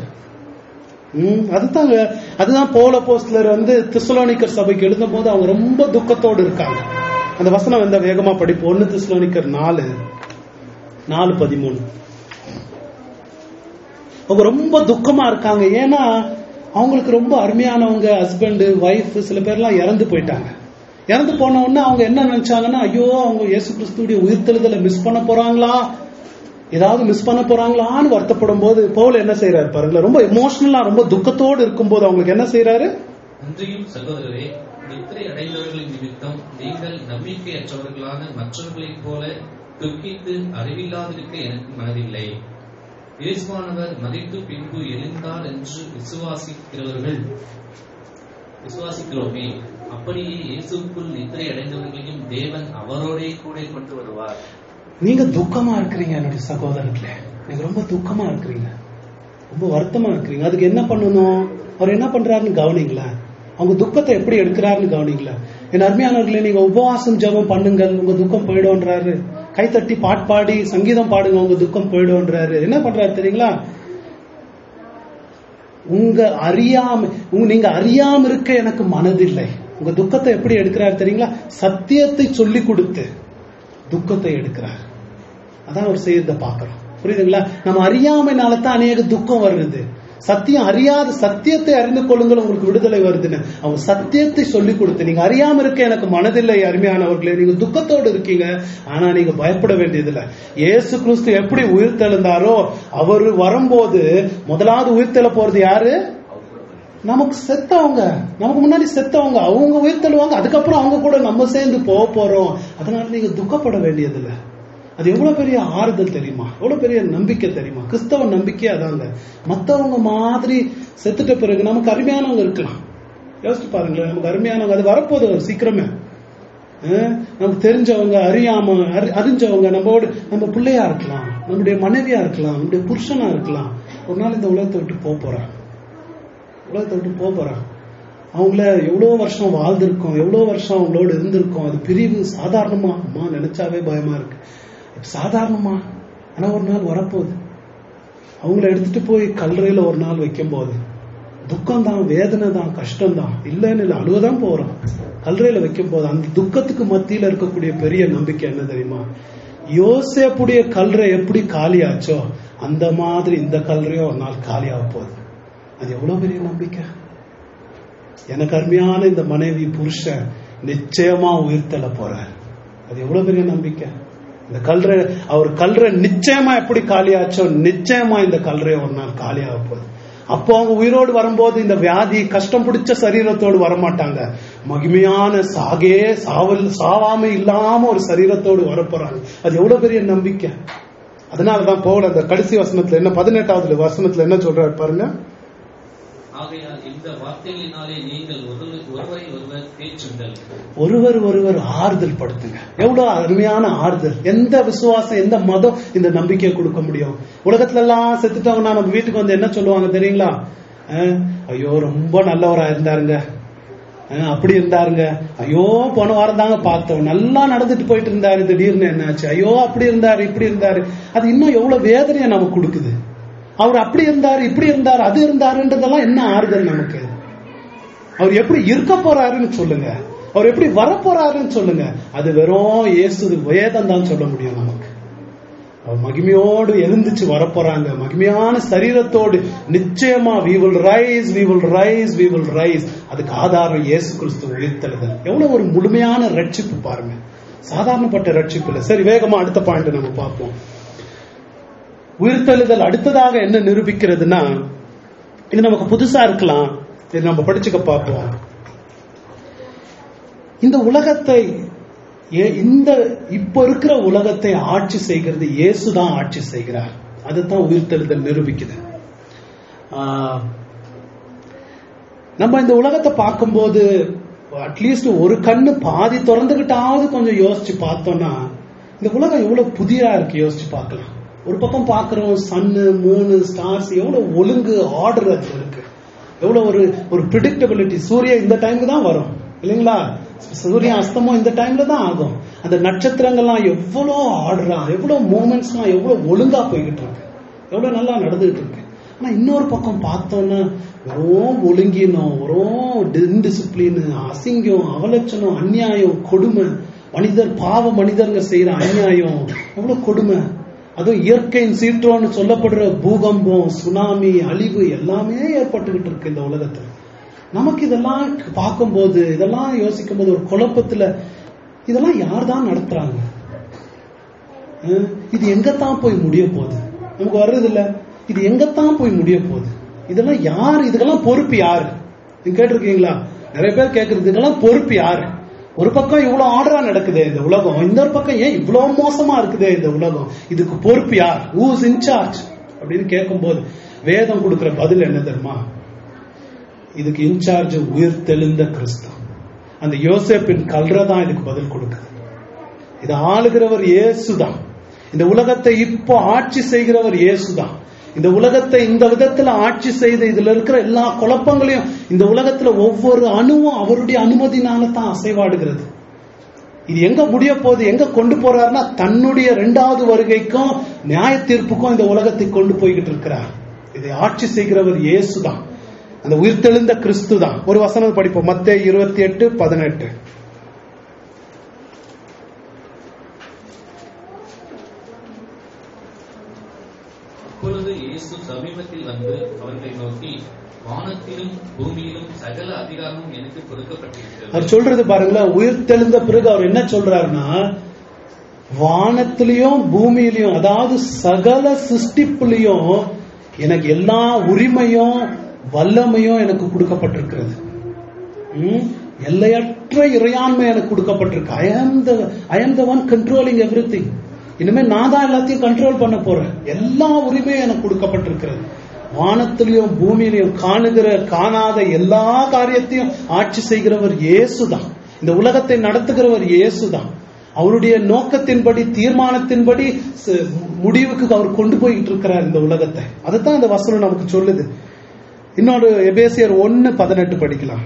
ம், அதுதாங்க அதுதான் போல போஸ்ட்லர் வந்து திசுலோனிக்கர் சபைக்கு எழுதும் போது அவங்க ரொம்ப துக்கத்தோடு இருக்காங்க அந்த வசனம் வந்த வேகமா படிப்போம் ஒன்னு திசுலோனிக்கர் நாலு நாலு பதிமூணு அவங்க ரொம்ப துக்கமா இருக்காங்க ஏன்னா அவங்களுக்கு ரொம்ப அருமையானவங்க ஹஸ்பண்ட் ஒய்ஃப் சில பேர்லாம் இறந்து போயிட்டாங்க இறந்து போன உடனே அவங்க என்ன நினைச்சாங்கன்னா ஐயோ அவங்க இயேசு கிறிஸ்துடைய உயிர்த்தெழுதலை மிஸ் பண்ண போறாங்களா ஏதாவது மிஸ் பண்ண போறாங்களான்னு வருத்தப்படும் போது பவுல் என்ன செய்யறாரு பாருங்களேன் ரொம்ப எமோஷனலா ரொம்ப துக்கத்தோடு இருக்கும்போது அவங்களுக்கு என்ன செய்யறாரு அன்றியும் சகோதரரே நித்திரை அடைந்தவர்களின் நிமித்தம் நீங்கள் நம்பிக்கையற்றவர்களான மற்றவர்களைப் போல துக்கித்து அறிவில்லாதிருக்க எனக்கு மனதில்லை இயேசுவானவர் மதித்து பின்பு எழுந்தார் என்று விசுவாசிக்கிறவர்கள் விசுவாசிக்கிறோமே அப்படியே இயேசுக்குள் நித்திரை அடைந்தவர்களையும் தேவன் அவரோடே கூட கொண்டு வருவார் நீங்க துக்கமா இருக்கிறீங்க என்னுடைய சகோதரர்களே நீங்க ரொம்ப துக்கமா இருக்கிறீங்க ரொம்ப வருத்தமா இருக்கிறீங்க அதுக்கு என்ன பண்ணணும் அவர் என்ன பண்றாருன்னு கவனிங்களேன் அவங்க துக்கத்தை எப்படி எடுக்கிறாருன்னு கவனிங்களேன் என் அருமையானவர்களே நீங்க உபவாசம் ஜெபம் பண்ணுங்கள் உங்க துக்கம் போயிடும்ன்றாரு கைத்தட்டி பாட்டு பாடி சங்கீதம் பாடுங்க உங்க துக்கம் போயிடும்ன்றாரு என்ன பண்றாரு தெரியுங்களா உங்க அறியாம உங்க நீங்க அறியாம இருக்க எனக்கு மனதில்லை உங்க துக்கத்தை எப்படி எடுக்கிறாரு தெரியுங்களா சத்தியத்தை சொல்லி கொடுத்து துக்கத்தை எடுக்கிறார் அதான் அவர் செய்யறத பாக்குறோம் புரியுதுங்களா நம்ம அறியாமைனால தான் அநேக துக்கம் வருது சத்தியம் அறியாத சத்தியத்தை அறிந்து கொள்ளுங்கள் உங்களுக்கு விடுதலை வருதுன்னு அவங்க சத்தியத்தை சொல்லி கொடுத்து நீங்க அறியாம இருக்க எனக்கு மனதில்லை அருமையானவர்களே நீங்க துக்கத்தோடு இருக்கீங்க ஆனா நீங்க பயப்பட வேண்டியதில்லை இயேசு கிறிஸ்து எப்படி உயிர் தெழுந்தாரோ அவர் வரும்போது முதலாவது உயிர் தெழ போறது யாரு நமக்கு செத்தவங்க நமக்கு முன்னாடி செத்தவங்க அவங்க உயிர் தள்ளுவாங்க அதுக்கப்புறம் அவங்க கூட நம்ம சேர்ந்து போக போறோம் அதனால நீங்க துக்கப்பட வேண்டியதில்லை அது எவ்வளவு பெரிய ஆறுதல் தெரியுமா எவ்வளவு பெரிய நம்பிக்கை தெரியுமா கிறிஸ்தவ நம்பிக்கை அதாங்க மத்தவங்க மாதிரி செத்துட்ட பிறகு நமக்கு அருமையானவங்க இருக்கலாம் யோசிச்சு பாருங்களேன் நமக்கு அருமையானவங்க அது வரப்போகுது ஒரு சீக்கிரமே அஹ் நமக்கு தெரிஞ்சவங்க அறியாம அறி- அறிஞ்சவங்க நம்மோடு நம்ம பிள்ளையா இருக்கலாம் நம்முடைய மனைவியா இருக்கலாம் நம்முடைய புருஷனா இருக்கலாம் ஒரு நாள் இந்த உலகத்தை விட்டு போக போறாங்க உலகத்தை விட்டு போக போறாங்க அவங்கள எவ்வளவு வருஷம் வாழ்ந்திருக்கோம் எவ்வளவு வருஷம் அவங்களோட இருந்திருக்கோம் அது பிரிவு சாதாரணமா அம்மா நினைச்சாவே பயமா இருக்கு சாதாரணமா ஆனா ஒரு நாள் வரப்போகுது அவங்கள எடுத்துட்டு போய் கல்லறையில ஒரு நாள் வைக்கும் போது துக்கம் தான் வேதனை தான் கஷ்டம் தான் இல்லைன்னு இல்லை அழுவதான் போறோம் கல்லறையில வைக்கும் போது அந்த துக்கத்துக்கு மத்தியில இருக்கக்கூடிய பெரிய நம்பிக்கை என்ன தெரியுமா யோசேப்புடைய கல்லறை எப்படி காலியாச்சோ அந்த மாதிரி இந்த கல்லறையும் ஒரு நாள் காலியாக போகுது அது எவ்வளவு பெரிய நம்பிக்கை எனக்கு அருமையான இந்த மனைவி புருஷன் நிச்சயமா உயிர்த்தல போறார் அது எவ்வளவு பெரிய நம்பிக்கை இந்த கல்ற அவர் கல்ற நிச்சயமா எப்படி காலியாச்சோ நிச்சயமா இந்த கல்றைய ஒரு நாள் காலியாக போகுது அப்போ அவங்க உயிரோடு வரும்போது இந்த வியாதி கஷ்டம் பிடிச்ச சரீரத்தோடு வரமாட்டாங்க மகிமையான சாகே சாவல் சாவாம இல்லாம ஒரு சரீரத்தோடு வரப்போறாங்க அது எவ்வளவு பெரிய நம்பிக்கை அதனாலதான் போல அந்த கடைசி வசனத்துல என்ன பதினெட்டாவது வசனத்துல என்ன சொல்றாரு பாருங்க ஆகையால் இந்த வார்த்தைகளினாலே நீங்கள் ஒருவர் ஒருவரை ஒருவர் தேற்றுங்கள் ஒருவர் ஒருவர் ஆறுதல் படுத்துங்க எவ்வளவு அருமையான ஆறுதல் எந்த விசுவாசம் எந்த மதம் இந்த நம்பிக்கையை கொடுக்க முடியும் உலகத்துல எல்லாம் செத்துட்டவங்கன்னா நம்ம வீட்டுக்கு வந்து என்ன சொல்லுவாங்க தெரியுங்களா அஹ், ஐயோ ரொம்ப நல்லவரா இருந்தாருங்க அஹ், அப்படி இருந்தாருங்க ஐயோ போன வாரம் தாங்க பார்த்தோம் நல்லா நடந்துட்டு போயிட்டு இருந்தாரு திடீர்னு என்னாச்சு ஐயோ அப்படி இருந்தாரு இப்படி இருந்தாரு அது இன்னும் எவ்வளவு வேதனையை நமக்கு கொடுக்குது அவர் அப்படி இருந்தாரு இப்படி இருந்தாரு அது இருந்தாருன்றதெல்லாம் என்ன ஆறுதல் நமக்கு அவர் எப்படி இருக்க போறாருன்னு சொல்லுங்க அவர் எப்படி வரப்போறாருன்னு சொல்லுங்க அது வெறும் இயேசு வேதம் தான் சொல்ல முடியும் நமக்கு அவர் மகிமையோடு எழுந்துச்சு வரப்போறாங்க மகிமையான சரீரத்தோடு நிச்சயமா we will rise we will rise we will rise அதுக்கு ஆதாரம் இயேசு கிறிஸ்து உயிர்த்தெழுதல் எவ்வளவு ஒரு முழுமையான ரட்சிப்பு பாருங்க சாதாரணப்பட்ட ரட்சிப்பு இல்லை சரி வேகமா அடுத்த பாயிண்ட் நம்ம பார்ப்போம் உயிர்த்தெழுதல் அடுத்ததாக என்ன நிரூபிக்கிறதுனா இது நமக்கு புதுசா இருக்கலாம் இது நம்ம படிச்சுக்க பார்ப்போம் இந்த உலகத்தை ஏ- இந்த இப்ப இருக்கிற உலகத்தை ஆட்சி செய்கிறது இயேசு தான் ஆட்சி செய்கிறார் அதுதான் உயிர்த்தெழுதல் நிரூபிக்குது ஆஹ், நம்ம இந்த உலகத்தை பார்க்கும்போது அட்லீஸ்ட் ஒரு கண்ணு பாதி திறந்துகிட்டாவது கொஞ்சம் யோசிச்சு பார்த்தோம்னா இந்த உலகம் எவ்வளவு புதியா இருக்கு யோசிச்சு பார்க்கலாம் ஒரு பக்கம் பார்க்கிறோம் சன்னு மூணு ஸ்டார்ஸ் எவ்வளவு ஒழுங்கு ஆர்டர் அது இருக்கு எவ்வளவு ஒரு ஒரு ப்ரிடிக்டபிலிட்டி சூரியன் இந்த டைமுக்கு தான் வரும் இல்லைங்களா சூரியன் அஸ்தமம் இந்த டைம்ல தான் ஆகும் அந்த நட்சத்திரங்கள்லாம் எவ்வளோ ஆர்டரா எவ்வளவு மூமெண்ட்ஸ்லாம் எவ்வளவு ஒழுங்கா போய்கிட்டு இருக்கு எவ்வளவு நல்லா நடந்துகிட்டு இருக்கு ஆனா இன்னொரு பக்கம் பார்த்தோம்னா வெறும் ஒழுங்கினம் வெறும் இன்டிசிப்ளின் அசிங்கம் அவலட்சணம் அநியாயம் கொடுமை மனிதர் பாவ மனிதர்ங்க செய்யற அநியாயம் எவ்வளவு கொடுமை அதுவும் இயற்கையின் சீற்றம்னு சொல்லப்படுற பூகம்பம் சுனாமி அழிவு எல்லாமே ஏற்பட்டுக்கிட்டு இருக்கு இந்த உலகத்துல நமக்கு இதெல்லாம் பார்க்கும்போது இதெல்லாம் யோசிக்கும் போது ஒரு குழப்பத்துல இதெல்லாம் யார் தான் நடத்துறாங்க அஹ் இது எங்கத்தான் போய் முடிய போகுது நமக்கு வர்றது இல்ல இது எங்கத்தான் போய் முடிய போகுது இதெல்லாம் யார் இதுக்கெல்லாம் பொறுப்பு யாரு நீங்க கேட்டிருக்கீங்களா நிறைய பேர் கேட்கறதுக்கெல்லாம் பொறுப்பு யாரு ஒரு பக்கம் இவ்வளவு ஆர்டரா நடக்குது இந்த உலகம் இன்னொரு பக்கம் ஏன் இவ்வளவு மோசமா இருக்குதே இந்த உலகம் இதுக்கு பொறுப்பு யார் ஹூஸ் இன்சார்ஜ் அப்படின்னு கேட்கும்போது வேதம் கொடுக்கிற பதில் என்ன தெரியுமா இதுக்கு இன்சார்ஜ் உயிர் தெளிந்த கிறிஸ்து அந்த யோசேப்பின் கல்ற தான் இதுக்கு பதில் கொடுக்குது இது ஆளுகிறவர் இயேசுதான் இந்த உலகத்தை இப்போ ஆட்சி செய்கிறவர் இயேசுதான் இந்த உலகத்தை இந்த விதத்துல ஆட்சி செய்து இதுல இருக்கிற எல்லா குழப்பங்களையும் இந்த உலகத்துல ஒவ்வொரு அணுவும் அவருடைய அனுமதினால தான் அசைவாடுகிறது இது எங்க முடிய போகுது எங்க கொண்டு போறாருன்னா தன்னுடைய இரண்டாவது வருகைக்கும் நியாய தீர்ப்புக்கும் இந்த உலகத்தை கொண்டு போய்கிட்டு இருக்கிறார் இதை ஆட்சி செய்கிறவர் இயேசுதான் அந்த உயிர்த்தெழுந்த கிறிஸ்து தான் ஒரு வசனம் படிப்போம் மத்தே இருபத்தி எட்டு பதினெட்டு அப்பொழுது இயேசு சமீபத்தில் வந்து அவர்களை நோக்கி வானத்திலும் பூமியிலும் சகல அதிகாரமும் எனக்கு கொடுக்கப்பட்டிருக்கிறது அவர் சொல்றது பாருங்களேன் உயிர்த்தெழுந்த பிறகு அவர் என்ன சொல்றாருன்னா வானத்திலையும் பூமியிலையும் அதாவது சகல சிருஷ்டிப்புலையும் எனக்கு எல்லா உரிமையும் வல்லமையும் எனக்கு கொடுக்கப்பட்டிருக்கிறது ம்? எல்லையற்ற இறையாண்மை எனக்கு கொடுக்கப்பட்டிருக்கு ஐ am the I am the one controlling everything இனிமே நான் தான் எல்லாத்தையும் கண்ட்ரோல் பண்ண போறேன் எல்லா உரிமையும் எனக்கு கொடுக்கப்பட்டிருக்கிறது வானத்திலையும் பூமியிலையும் காணுகிற காணாத எல்லா காரியத்தையும் ஆட்சி செய்கிறவர் இயேசுதான் இந்த உலகத்தை நடத்துகிறவர் இயேசுதான் அவருடைய நோக்கத்தின்படி தீர்மானத்தின்படி ச- முடிவுக்கு அவர் கொண்டு போயிட்டு இருக்கிறார் இந்த உலகத்தை அதுதான் இந்த வசனம் நமக்கு சொல்லுது இன்னொரு எபேசியர் ஒன்னு பதினெட்டு படிக்கலாம்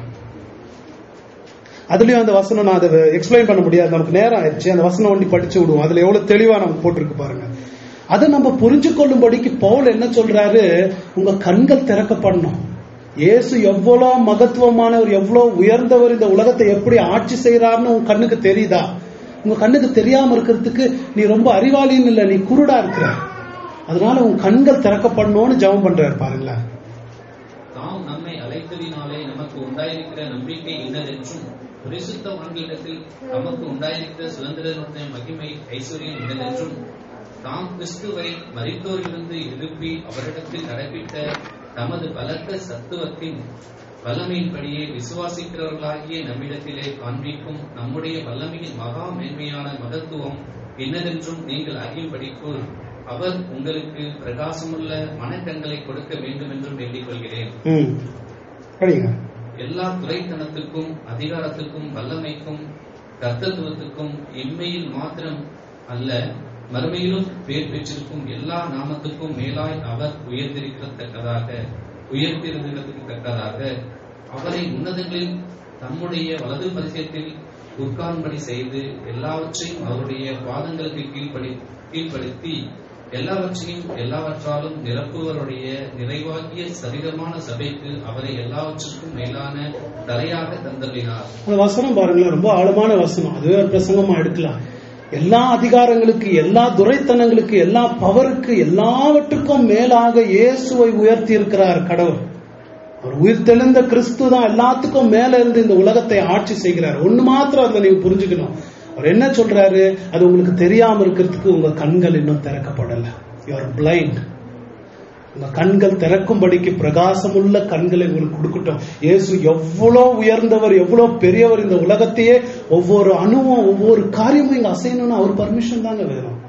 அதுலயும் அந்த வசனம் நான் அதை எக்ஸ்பிளைன் பண்ண முடியாது நமக்கு நேரம் ஆயிடுச்சு அந்த வசனம் ஒண்டி படிச்சு விடுவோம் அதுல எவ்வளவு தெளிவா நமக்கு போட்டிருக்கு பாருங்க அதை நம்ம புரிஞ்சு கொள்ளும்படிக்கு பவுல் என்ன சொல்றாரு உங்க கண்கள் திறக்கப்படணும் இயேசு எவ்வளவு மகத்துவமானவர் எவ்வளவு உயர்ந்தவர் இந்த உலகத்தை எப்படி ஆட்சி செய்யறாருன்னு உங்க கண்ணுக்கு தெரியுதா உங்க கண்ணுக்கு தெரியாம இருக்கிறதுக்கு நீ ரொம்ப அறிவாளின்னு இல்ல நீ குருடா இருக்கிற அதனால உன் கண்கள் திறக்கப்படணும்னு ஜெபம் பண்றாரு பாருங்களேன் தாம் நம்மை அழைத்ததினாலே நமக்கு உண்டாயிருக்கிற நம்பிக்கை இன்னதென்றும் பரிசுத்தவான்களிடத்தில் நமக்கு உண்டாயிருக்கிற சுதந்திரனுடைய மகிமை ஐஸ்வர்யம் இன்னதென்றும் தாம் கிறிஸ்துவை மரித்தோரிலிருந்து எழுப்பி அவரிடத்தில் நடப்பித்த தமது பலத்த சத்துவத்தின் வல்லமையின்படியே விசுவாசிக்கிறவர்களாகிய நம்மிடத்திலே காண்பிக்கும் நம்முடைய வல்லமையின் மகா மேன்மையான மகத்துவம் என்னதென்றும் நீங்கள் அறியும்படிக்கு அவர் உங்களுக்கு பிரகாசமுள்ள மனக்கண்களை கொடுக்க வேண்டும் என்றும் வேண்டிக் கொள்கிறேன் ம் படிங்க எல்லா துறைத்தனத்துக்கும் அதிகாரத்துக்கும் வல்லமைக்கும் கர்த்தத்துவத்துக்கும் இம்மையில் மாத்திரம் அல்ல மறுமையிலும் பேர் பெற்றிருக்கும் எல்லா நாமத்துக்கும் மேலாய் அவர் உயர்ந்திருக்கத்தக்கதாக உயர்த்திருக்கத்தக்கதாக அவரை உன்னதங்களில் தம்முடைய வலது பரிசயத்தில் உட்கார்படி செய்து எல்லாவற்றையும் அவருடைய பாதங்களுக்கு கீழ்ப்படி கீழ்ப்படுத்தி எல்லாவற்றையும் எல்லாவற்றாலும் நிரப்புவருடைய நிறைவாகிய சரீரமான சபைக்கு அவரை எல்லாவற்றுக்கும் மேலான தலையாக தந்தள்ளினார் அந்த வசனம் பாருங்களேன் ரொம்ப ஆழமான வசனம் அதுவே ஒரு பிரசங்கமா எடுக்கலாம் எல்லா அதிகாரங்களுக்கு எல்லா துரைத்தனங்களுக்கு எல்லா பவருக்கு எல்லாவற்றுக்கும் மேலாக இயேசுவை உயர்த்தி இருக்கிறார் கடவுள் அவர் உயிர்த்தெழுந்த கிறிஸ்து தான் எல்லாத்துக்கும் மேல இருந்து இந்த உலகத்தை ஆட்சி செய்கிறார் ஒண்ணு மாத்திரம் அதை நீங்க புரிஞ்சுக்கணும் அவர் என்ன சொல்றாரு அது உங்களுக்கு தெரியாம இருக்கிறதுக்கு உங்க கண்கள் இன்னும் திறக்கப்படல யூஆர் பிளைண்ட் உங்க கண்கள் திறக்கும்படிக்கு பிரகாசமுள்ள கண்களை உங்களுக்கு கொடுக்கட்டும் இயேசு எவ்வளவு உயர்ந்தவர் எவ்வளவு பெரியவர் இந்த உலகத்தையே ஒவ்வொரு அணுவும் ஒவ்வொரு காரியமும் இங்க அசையணும்னு அவர் பர்மிஷன் தாங்க வேணும்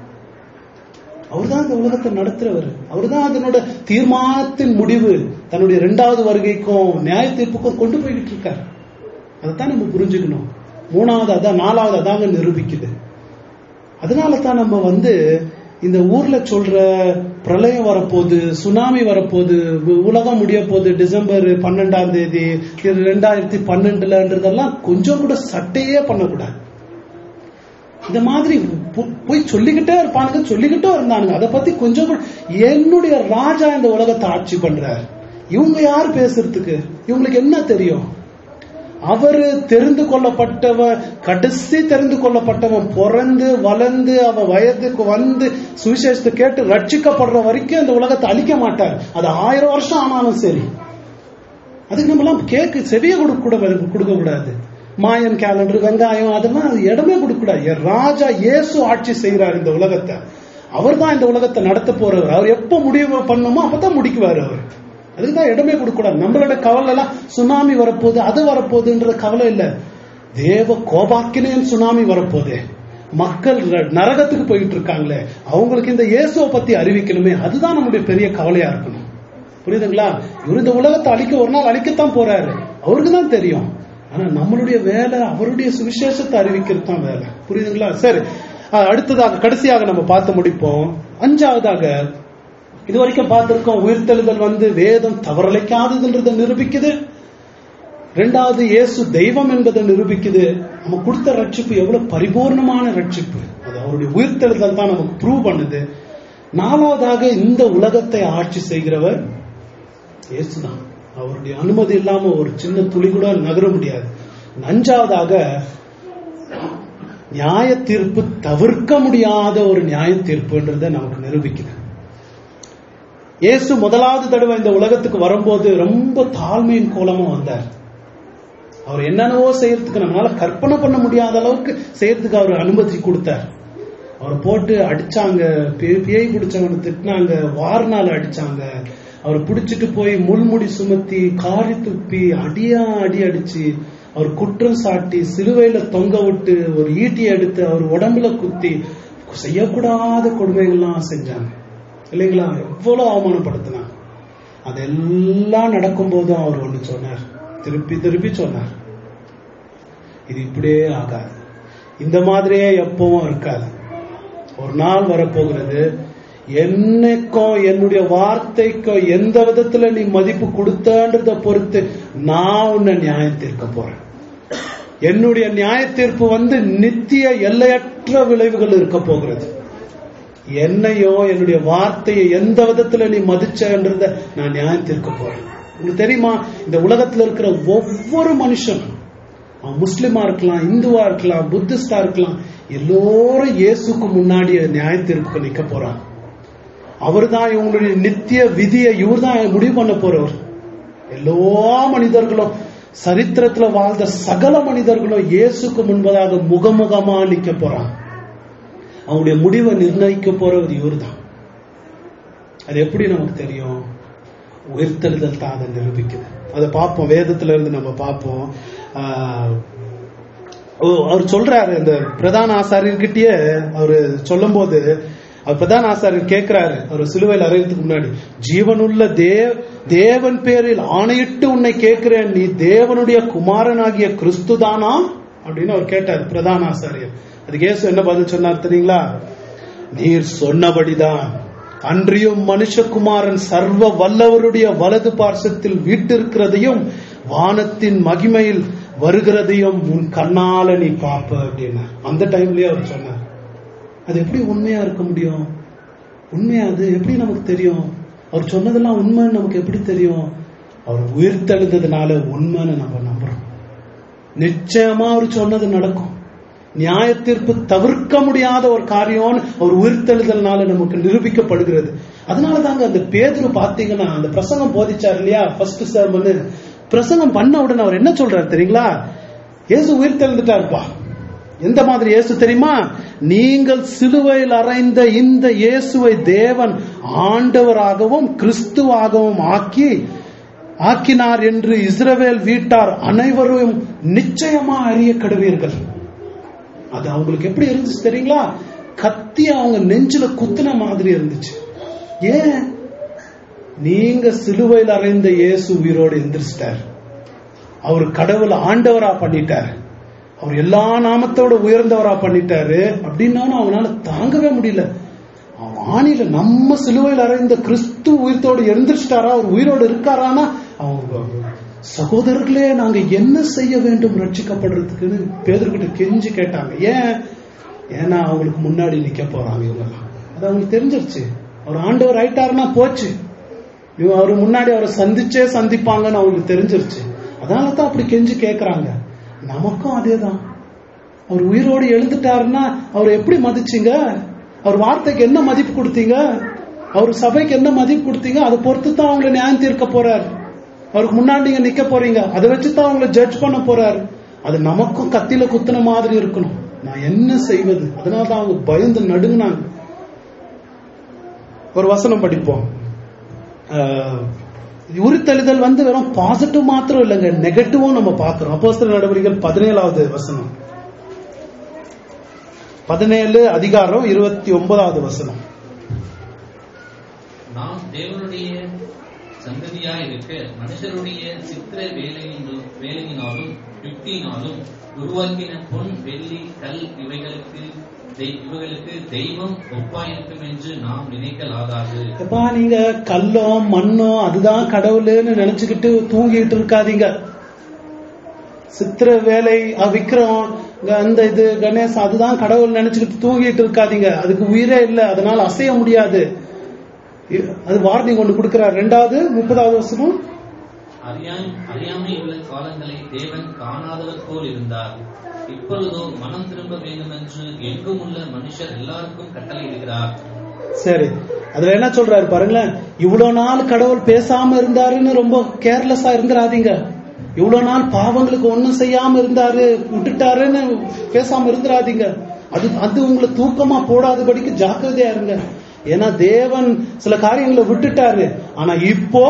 அவர்தான் இந்த உலகத்தை நடத்துறவர் அவர்தான் அதனோட தீர்மானத்தின் முடிவு தன்னுடைய இரண்டாவது வருகைக்கும் நியாய தீர்ப்புக்கும் கொண்டு போய்கிட்டு இருக்கார் அதைத்தான் நம்ம புரிஞ்சுக்கணும் மூணாவது அதான் நாலாவது அதாங்க நிரூபிக்குது அதனால தான் நம்ம வந்து இந்த ஊர்ல சொல்ற பிரளயம் வரப்போகுது சுனாமி வரப்போகுது உ- உலகம் முடிய போகுது டிசம்பர் பன்னெண்டாம் தேதி இது ரெண்டாயிரத்தி பன்னெண்டுலன்றதெல்லாம் கொஞ்சம் கூட சட்டையே பண்ணக்கூடாது இந்த மாதிரி பு- போய் சொல்லிக்கிட்டே இருப்பானுங்க சொல்லிக்கிட்டே இருந்தானுங்க அதை பத்தி கொஞ்சம் கூட என்னுடைய ராஜா இந்த உலகத்தை ஆட்சி பண்றார் இவங்க யார் பேசுறதுக்கு இவங்களுக்கு என்ன தெரியும் அவரு தெரிந்து கொள்ளப்பட்டவன் கடைசி தெரிந்து கொள்ளப்பட்டவன் பிறந்து வளர்ந்து அவன் வயதுக்கு வந்து சுவிசேஷத்தை கேட்டு ரட்சிக்கப்படுற வரைக்கும் இந்த உலகத்தை அழிக்க மாட்டார் அது ஆயிரம் வருஷம் ஆனாலும் சரி அதுக்கு நம்ம எல்லாம் கேக்கு செவிய கொடுக்க கூட கொடுக்க கூடாது மாயன் கேலண்டர் வெங்காயம் அதெல்லாம் அது இடமே கொடுக்க கூடாது என் ராஜா இயேசு ஆட்சி செய்கிறார் இந்த உலகத்தை அவர் தான் இந்த உலகத்தை நடத்த போறவர் அவர் எப்ப முடிவு பண்ணுமோ அப்பதான் முடிக்குவார் அவர் அதுக்குதான் இடமே கொடுக்கூடாது நம்மளோட கவலை எல்லாம் சுனாமி வரப்போகுது அது வரப்போகுதுன்ற கவலை இல்ல தேவ கோபாக்கினேன் சுனாமி வரப்போகுது மக்கள் ர- நரகத்துக்கு போயிட்டு இருக்காங்களே அவங்களுக்கு இந்த இயேசுவை பத்தி அறிவிக்கணுமே அதுதான் நம்முடைய பெரிய கவலையா இருக்கணும் புரியுதுங்களா இவர் இந்த உலகத்தை அழிக்க ஒரு நாள் அழிக்கத்தான் போறாரு அவருக்கு தான் தெரியும் ஆனா நம்மளுடைய வேலை அவருடைய சுவிசேஷத்தை அறிவிக்கிறது தான் வேலை புரியுதுங்களா சரி அஹ் அடுத்ததாக கடைசியாக நம்ம பார்த்து முடிப்போம் அஞ்சாவதாக இது வரைக்கும் பார்த்திருக்கோம் உயிர்த்தெழுதல் வந்து வேதம் தவறலைக்காததுன்றதை நிரூபிக்குது ரெண்டாவது இயேசு தெய்வம் என்பதை நிரூபிக்குது நம்ம கொடுத்த ரட்சிப்பு எவ்வளவு பரிபூர்ணமான ரட்சிப்பு அது அவருடைய உயிர்த்தெழுதல் தான் நமக்கு ப்ரூவ் பண்ணுது நாலாவதாக இந்த உலகத்தை ஆட்சி செய்கிறவர் இயேசுதான் அவருடைய அனுமதி இல்லாம ஒரு சின்ன துளி கூட நகர முடியாது அஞ்சாவதாக நியாய தீர்ப்பு தவிர்க்க முடியாத ஒரு நியாய தீர்ப்புன்றதை நமக்கு நிரூபிக்குது இயேசு முதலாவது தடவை இந்த உலகத்துக்கு வரும்போது ரொம்ப தாழ்மையின் கோலமா வந்தார் அவர் என்னென்னவோ செய்யறதுக்கு நம்மளால கற்பனை பண்ண முடியாத அளவுக்கு செய்யறதுக்கு அவர் அனுமதி கொடுத்தார் அவர் போட்டு அடிச்சாங்க பே- பேய் பிடிச்சவங்க திட்டினாங்க வாரினால அடிச்சாங்க அவர் பிடிச்சிட்டு போய் முள்முடி சுமத்தி காரி துப்பி அடியா அடி அடிச்சு அவர் குற்றம் சாட்டி சிலுவையில தொங்க விட்டு ஒரு ஈட்டி எடுத்து அவர் உடம்புல குத்தி செய்யக்கூடாத கொடுமைகள்லாம் செஞ்சாங்க இல்லைங்களா எவ்வளவு அவமானப்படுத்தினாங்க அதெல்லாம் நடக்கும்போதும் அவர் ஒண்ணு சொன்னார் திருப்பி திருப்பி சொன்னார் இது இப்படியே ஆகாது இந்த மாதிரியே எப்பவும் இருக்காது ஒரு நாள் வரப்போகிறது என்னைக்கோ என்னுடைய வார்த்தைக்கோ எந்த விதத்துல நீ மதிப்பு கொடுத்தன்றத பொறுத்து நான் உன்னை நியாயம் தீர்க்க போறேன் என்னுடைய நியாய தீர்ப்பு வந்து நித்திய எல்லையற்ற விளைவுகள் இருக்க போகிறது என்னையோ என்னுடைய வார்த்தையை எந்த விதத்துல நீ மதிச்சன்றத நான் நியாயம் தீர்க்க போறேன் உங்களுக்கு தெரியுமா இந்த உலகத்துல இருக்கிற ஒவ்வொரு மனுஷனும் அவன் முஸ்லிமா இருக்கலாம் இந்துவா இருக்கலாம் புத்திஸ்டா இருக்கலாம் எல்லோரும் இயேசுக்கு முன்னாடி நியாய தீர்ப்புக்கு நிக்க போறாங்க அவர்தான் இவங்களுடைய நித்திய விதியை இவர் தான் முடிவு பண்ண போறவர் எல்லா மனிதர்களும் சரித்திரத்துல வாழ்ந்த சகல மனிதர்களும் இயேசுக்கு முன்பதாக முகமுகமா நிக்க போறாங்க அவங்களுடைய முடிவை நிர்ணயிக்க போறவர் இவர்தான் அது எப்படி நமக்கு தெரியும் உயிர்த்தெழுதல் தான் அதை நிரூபிக்குது அதை பார்ப்போம் வேதத்துல இருந்து நம்ம பார்ப்போம் ஆஹ், ஓ, அவர் சொல்றாரு இந்த பிரதான ஆசாரியர்கிட்டயே அவரு சொல்லும்போது அவர் பிரதான ஆசாரியர் கேட்கிறாரு அவர் சிலுவையில் அறையறதுக்கு முன்னாடி ஜீவனுள்ள தேவ் தேவன் பேரில் ஆணையிட்டு உன்னை கேட்கிறேன் நீ தேவனுடைய குமாரனாகிய கிறிஸ்துதானா அப்படின்னு அவர் கேட்டார் பிரதான ஆசாரியர் அதுக்கு இயேசு என்ன பதில் சொன்னார் தெரியுங்களா நீர் சொன்னபடிதான் அன்றியும் மனுஷகுமாரன் சர்வ வல்லவருடைய வலது பார்சத்தில் வீட்டிருக்கிறதையும் வானத்தின் மகிமையில் வருகிறதையும் உன் கண்ணால நீ பாப்ப அப்படின்னு அந்த டைம்லயே அவர் சொன்னார் அது எப்படி உண்மையா இருக்க முடியும் உண்மையா அது எப்படி நமக்கு தெரியும் அவர் சொன்னதெல்லாம் உண்மைன்னு நமக்கு எப்படி தெரியும் அவர் உயிர்த்தெழுந்ததுனால உண்மைன்னு நம்ம நம்புறோம் நிச்சயமா அவர் சொன்னது நடக்கும் நியாய தீர்ப்பு தவிர்க்க முடியாத ஒரு காரியம் அவர் உயிர்த்தெழுதல்னால நமக்கு நிரூபிக்கப்படுகிறது அதனால தாங்க அந்த பேதுரு பாத்தீங்கன்னா அந்த பிரசங்கம் போதிச்சார் இல்லையா ஃபர்ஸ்ட் சர்மன் பிரசங்கம் பண்ண உடனே அவர் என்ன சொல்றாரு தெரியுங்களா இயேசு உயிர்த்தெழுந்துட்டாருப்பா எந்த மாதிரி இயேசு தெரியுமா நீங்கள் சிலுவையில் அறைந்த இந்த இயேசுவை தேவன் ஆண்டவராகவும் கிறிஸ்துவாகவும் ஆக்கி ஆக்கினார் என்று இஸ்ரவேல் வீட்டார் அனைவரும் நிச்சயமா அறிய கடுவீர்கள் அது அவங்களுக்கு எப்படி இருந்துச்சு தெரியுங்களா கத்தி அவங்க நெஞ்சில குத்துன மாதிரி இருந்துச்சு ஏன் நீங்க சிலுவையில் அறைந்த இயேசு உயிரோடு எந்திரிச்சிட்டார் அவர் கடவுளை ஆண்டவரா பண்ணிட்டார் அவர் எல்லா நாமத்தோட உயர்ந்தவரா பண்ணிட்டாரு அப்படின்னாலும் அவனால தாங்கவே முடியல அவன் ஆணில நம்ம சிலுவையில் அறைந்த கிறிஸ்து உயிர்த்தோடு எழுந்திரிச்சிட்டாரா அவர் உயிரோடு இருக்காரானா அவங்க சகோதரர்களே நாங்க என்ன செய்ய வேண்டும் ரட்சிக்கப்படுறதுக்குன்னு பேதர்கிட்ட கெஞ்சி கேட்டாங்க ஏன் ஏன்னா அவங்களுக்கு முன்னாடி நிக்க போறாங்க இவங்கெல்லாம் அது அவங்களுக்கு தெரிஞ்சிருச்சு அவர் ஆண்டவர் ஆயிட்டாருன்னா போச்சு இவங்க அவர் முன்னாடி அவரை சந்திச்சே சந்திப்பாங்கன்னு அவங்களுக்கு தெரிஞ்சிருச்சு அதனால தான் அப்படி கெஞ்சி கேக்குறாங்க நமக்கும் அதேதான் அவர் உயிரோடு எழுந்துட்டாருன்னா அவர் எப்படி மதிச்சீங்க அவர் வார்த்தைக்கு என்ன மதிப்பு கொடுத்தீங்க அவர் சபைக்கு என்ன மதிப்பு கொடுத்தீங்க அதை பொறுத்து தான் அவங்களை நியாயம் தீர்க்க போறாரு அவருக்கு முன்னாடி நீங்க நிக்க போறீங்க அதை வச்சு தான் அவங்களை ஜட்ஜ் பண்ண போறாரு அது நமக்கும் கத்தில குத்துன மாதிரி இருக்கணும் நான் என்ன செய்வது அதனால தான் அவங்க பயந்து நடுங்கினாங்க ஒரு வசனம் படிப்போம் ஆஹ், உரித்தெழுதல் வந்து வெறும் பாசிட்டிவ் மாத்திரம் இல்லைங்க நெகட்டிவும் நம்ம பார்க்கிறோம் அப்போஸ்தலர் நடவடிக்கைகள் பதினேழாவது வசனம் பதினேழு அதிகாரம் இருபத்தி ஒன்பதாவது வசனம் நாம் தேவனுடைய சந்ததியாய் இருக்க மனுஷருடைய சித்திர வேலையினும் வேலையினாலும் யுக்தியினாலும் உருவாக்கின பொன் வெள்ளி கல் இவைகளுக்கு தெய்- இவைகளுக்கு தெய்வம் ஒப்பாயிருக்கும் என்று நாம் நினைக்கலாகாது எப்பா நீங்க கல்லோ மண்ணோ அதுதான் கடவுள்னு நினைச்சுக்கிட்டு தூங்கிட்டு இருக்காதீங்க சித்திர வேலை அஹ், விக்ரம் இங்க அந்த இது கணேஷ் அதுதான் கடவுள் நினைச்சுக்கிட்டு தூங்கிட்டு இருக்காதீங்க அதுக்கு உயிரே இல்லை அதனால அசைய முடியாது இ- அது வார்னிங் ஒண்ணு கொடுக்கிறார் ரெண்டாவது முப்பதாவது வருஷமும் அறியாம் அறியாமை உள்ள காலங்களை தேவன் காணாதவர் போல் இருந்தார் இப்பொழுதோ மனம் திரும்ப வேண்டும் என்று எங்கும் உள்ள மனுஷர் எல்லாருக்கும் கட்டளையிடுகிறார் சரி அதுல என்ன சொல்றாரு பாருங்களேன் இவ்வளவு நாள் கடவுள் பேசாம இருந்தாருன்னு ரொம்ப கேர்லெஸ்ஸா இருந்துராதீங்க இவ்வளவு நாள் பாவங்களுக்கு ஒண்ணும் செய்யாம இருந்தாரு விட்டுட்டாருன்னு பேசாம இருந்துராதீங்க அது அது உங்களை தூக்கமா போடாதபடிக்கு ஜாக்கிரதையா இருங்க ஏன்னா தேவன் சில காரியங்களை விட்டுட்டாரு ஆனா இப்போ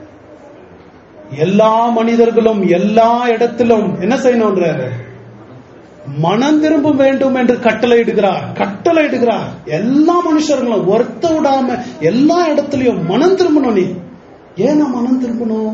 எல்லா மனிதர்களும் எல்லா இடத்திலும் என்ன செய்யணும்ன்றாரு மனம் திரும்ப வேண்டும் என்று கட்டளையிடுகிறார் கட்டளையிடுகிறார் எல்லா மனுஷர்களும் ஒருத்த விடாம எல்லா இடத்துலயும் மனம் திரும்பணும் நீ ஏன் நான் மனம் திரும்பணும்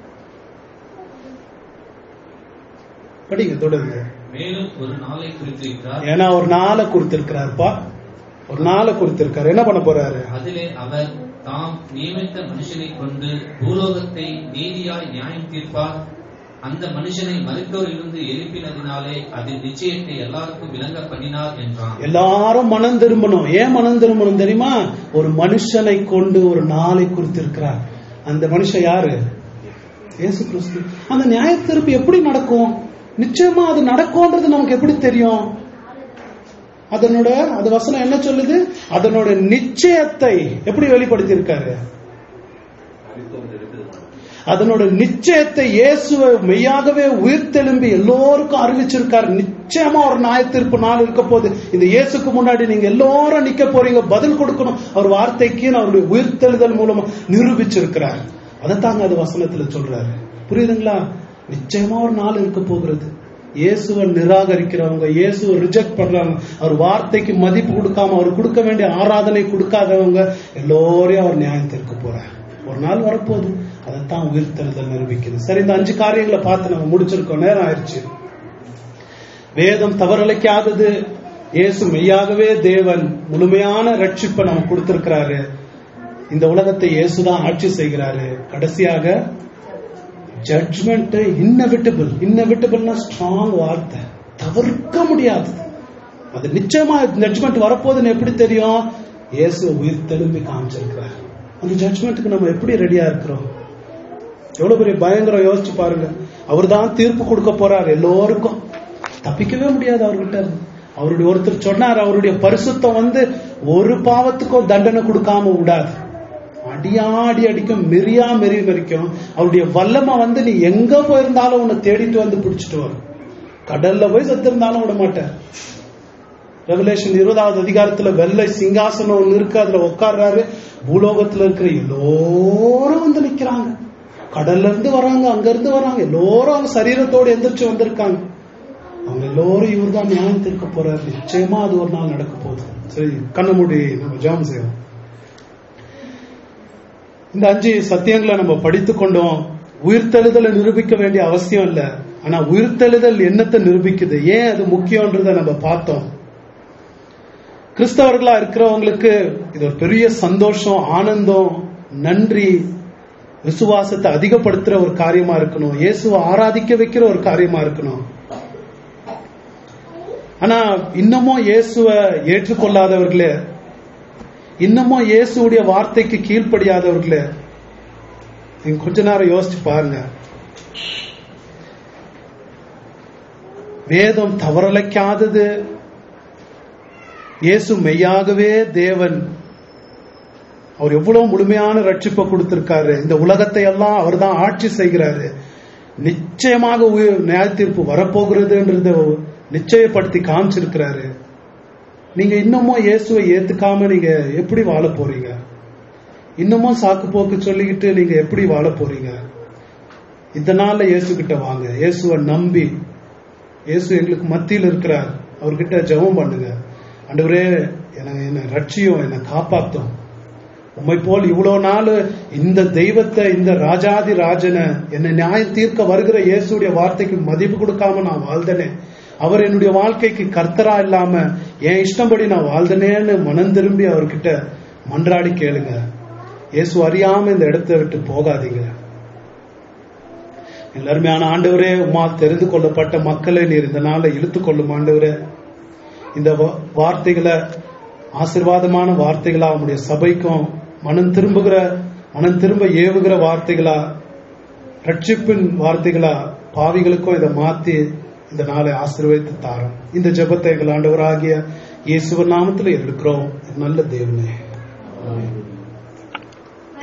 படிங்க தொடருங்க மேலும் ஒரு நாளை குறித்திருக்கிறார் ஏன்னா ஒரு நாளை கொடுத்திருக்கிறாருப்பா ஒரு நாளை கொடுத்திருக்காரு என்ன பண்ண போறாரு அதிலே அவர் தாம் நியமித்த மனுஷனை கொண்டு பூலோகத்தை நீதியாய் நியாயம் தீர்ப்பார் அந்த மனுஷனை மருத்துவரிலிருந்து எழுப்பினதினாலே அதன் நிச்சயத்தை எல்லாருக்கும் விளங்க பண்ணினார் என்றான் எல்லாரும் மனம் திரும்பணும் ஏன் மனம் திரும்பணும் தெரியுமா ஒரு மனுஷனை கொண்டு ஒரு நாளை குறித்திருக்கிறார் அந்த மனுஷன் யாரு இயேசு கிறிஸ்து அந்த நியாய தீர்ப்பு எப்படி நடக்கும் நிச்சயமா அது நடக்கும்ன்றது நமக்கு எப்படி தெரியும் அதனோட அது வசனம் என்ன சொல்லுது அதனோட நிச்சயத்தை எப்படி வெளிப்படுத்தி இருக்காரு அதனோட நிச்சயத்தை இயேசுவை மெய்யாகவே உயிர்த்தெழும்பி எல்லோருக்கும் அறிவிச்சிருக்காரு நிச்சயமா ஒரு நியாயத்தீர்ப்பு நாள் இருக்க போகுது இந்த இயேசுக்கு முன்னாடி நீங்க எல்லாரும் நிக்க போறீங்க பதில் கொடுக்கணும் அவர் வார்த்தைக்கு அவருடைய உயிர்த்தெழுதல் மூலமா நிரூபிச்சிருக்கிறார் அதைத்தாங்க அது வசனத்துல சொல்றாரு புரியுதுங்களா நிச்சயமா ஒரு நாள் இருக்க போகிறது இயேசுவை நிராகரிக்கிறவங்க இயேசுவை ரிஜெக்ட் பண்றவங்க அவர் வார்த்தைக்கு மதிப்பு கொடுக்காம அவர் கொடுக்க வேண்டிய ஆராதனை கொடுக்காதவங்க எல்லோரையும் அவர் நியாயம் தீர்க்க போறார் ஒரு நாள் வரப்போகுது அதைத்தான் உயிர்த்தெழுதல் நிரூபிக்குது சரி இந்த அஞ்சு காரியங்களை பார்த்து நம்ம முடிச்சிருக்கோம் நேரம் ஆயிடுச்சு வேதம் தவறலைக்காதது இயேசு மெய்யாகவே தேவன் முழுமையான ரட்சிப்பை நம்ம கொடுத்திருக்கிறாரு இந்த உலகத்தை இயேசுதான் ஆட்சி செய்கிறாரு கடைசியாக ஜட்ஜ்மெண்ட் இன்னவிட்டபிள் இன்னவிட்டபிள்னா ஸ்ட்ராங் வார்த்தை தவிர்க்க முடியாது அது நிச்சயமா ஜட்ஜ்மெண்ட் வரப்போகுதுன்னு எப்படி தெரியும் இயேசு உயிர் தெலும்பி காமிச்சிருக்கிறார் அந்த ஜட்ஜ்மெண்ட்டுக்கு நம்ம எப்படி ரெடியா இருக்கிறோம் எவ்வளவு பெரிய பயங்கரம் யோசிச்சு பாருங்க அவர் தான் தீர்ப்பு கொடுக்க போறார் எல்லோருக்கும் தப்பிக்கவே முடியாது அவர்கிட்ட இருந்து. அவருடைய ஒருத்தர் சொன்னார் அவருடைய பரிசுத்தம் வந்து ஒரு பாவத்துக்கும் தண்டனை கொடுக்காம விடாது அடியா அடி அடிக்கும் மெரியா மெரி மெரிக்கும் அவருடைய வல்லமை வந்து நீ எங்க போயிருந்தாலும் உன்னை தேடிட்டு வந்து பிடிச்சிட்டு வரும் கடல்ல போய் செத்திருந்தாலும் விட மாட்டேன் ரெவலேஷன் இருபதாவது அதிகாரத்துல வெள்ளை சிங்காசனம் ஒண்ணு இருக்கு அதுல உட்கார்றாரு பூலோகத்துல இருக்கிற எல்லோரும் வந்து நிக்கிறாங்க கடல்ல இருந்து வராங்க அங்க இருந்து வராங்க எல்லோரும் அவங்க சரீரத்தோடு எந்திரிச்சு வந்திருக்காங்க அவங்க எல்லோரும் இவர் தான் நியாயம் தீர்க்க போறாரு நிச்சயமா அது ஒரு நாள் நடக்க போகுது சரி கண்ண மூடி நம்ம ஜாம் செய்வோம் இந்த அஞ்சு சத்தியங்களை நம்ம படித்துக் கொண்டோம் உயிர்த்தெழுதலை நிரூபிக்க வேண்டிய அவசியம் இல்ல ஆனா உயிர்த்தெழுதல் என்னத்தை நிரூபிக்குது ஏன் அது முக்கியன்றத நம்ம பார்த்தோம் கிறிஸ்தவர்களா இருக்கிறவங்களுக்கு இது ஒரு பெரிய சந்தோஷம் ஆனந்தம் நன்றி விசுவாசத்தை அதிகப்படுத்துற ஒரு காரியமா இருக்கணும் இயேசுவை ஆராதிக்க வைக்கிற ஒரு காரியமா இருக்கணும் ஆனா இன்னமும் இயேசுவை ஏற்றுக்கொள்ளாதவர்களே இன்னமும் இயேசுடைய வார்த்தைக்கு கீழ்ப்படியாதவர்களே நீங்க கொஞ்ச நேரம் யோசிச்சு பாருங்க வேதம் தவறலைக்காதது இயேசு மெய்யாகவே தேவன் அவர் எவ்வளவு முழுமையான ரட்சிப்பை கொடுத்திருக்காரு இந்த உலகத்தை எல்லாம் அவர் தான் ஆட்சி செய்கிறாரு நிச்சயமாக உயிர் நியாய தீர்ப்பு வரப்போகிறதுன்றத நிச்சயப்படுத்தி காமிச்சிருக்கிறாரு நீங்க இன்னமும் இயேசுவை ஏத்துக்காம நீங்க எப்படி வாழ போறீங்க இன்னமும் சாக்கு போக்கு சொல்லிக்கிட்டு நீங்க எப்படி வாழ போறீங்க இந்த நாள்ல இயேசு கிட்ட வாங்க இயேசுவை நம்பி இயேசு எங்களுக்கு மத்தியில் இருக்கிறார் அவர்கிட்ட ஜெபம் பண்ணுங்க ஆண்டவரே என்னை என்னை ரட்சியும் என்னை காப்பாத்தும் உம்மை போல் இவ்வளவு நாள் இந்த தெய்வத்தை இந்த ராஜாதி ராஜனை என்னை நியாயம் தீர்க்க வருகிற இயேசுடைய வார்த்தைக்கு மதிப்பு கொடுக்காம நான் வாழ்ந்தனே அவர் என்னுடைய வாழ்க்கைக்கு கர்த்தரா இல்லாம என் இஷ்டப்படி நான் வாழ்ந்தனேன்னு மனம் திரும்பி அவர்கிட்ட மன்றாடி கேளுங்க இயேசு அறியாம இந்த இடத்தை விட்டு போகாதீங்க எல்லாருமையான ஆண்டவரே உமா தெரிந்து கொள்ளப்பட்ட மக்களை நீர் இந்த நாளை இழுத்து கொள்ளும் ஆண்டவரே இந்த வா- வார்த்தைகளை ஆசிர்வாதமான வார்த்தைகளா உங்களுடைய சபைக்கும் மனம் திரும்புகிற மனம் திரும்ப ஏவுகிற வார்த்தைகளா ரட்சிப்பின் வார்த்தைகளா பாவிகளுக்கும் இதை மாத்தி இந்த நாளை ஆசீர்வதித்து தாரோம் இந்த ஜெபத்தை எங்கள் ஆண்டவராகிய இயேசுவ நாமத்தில் இருக்கிறோம் நல்ல தேவனே ஆமென்.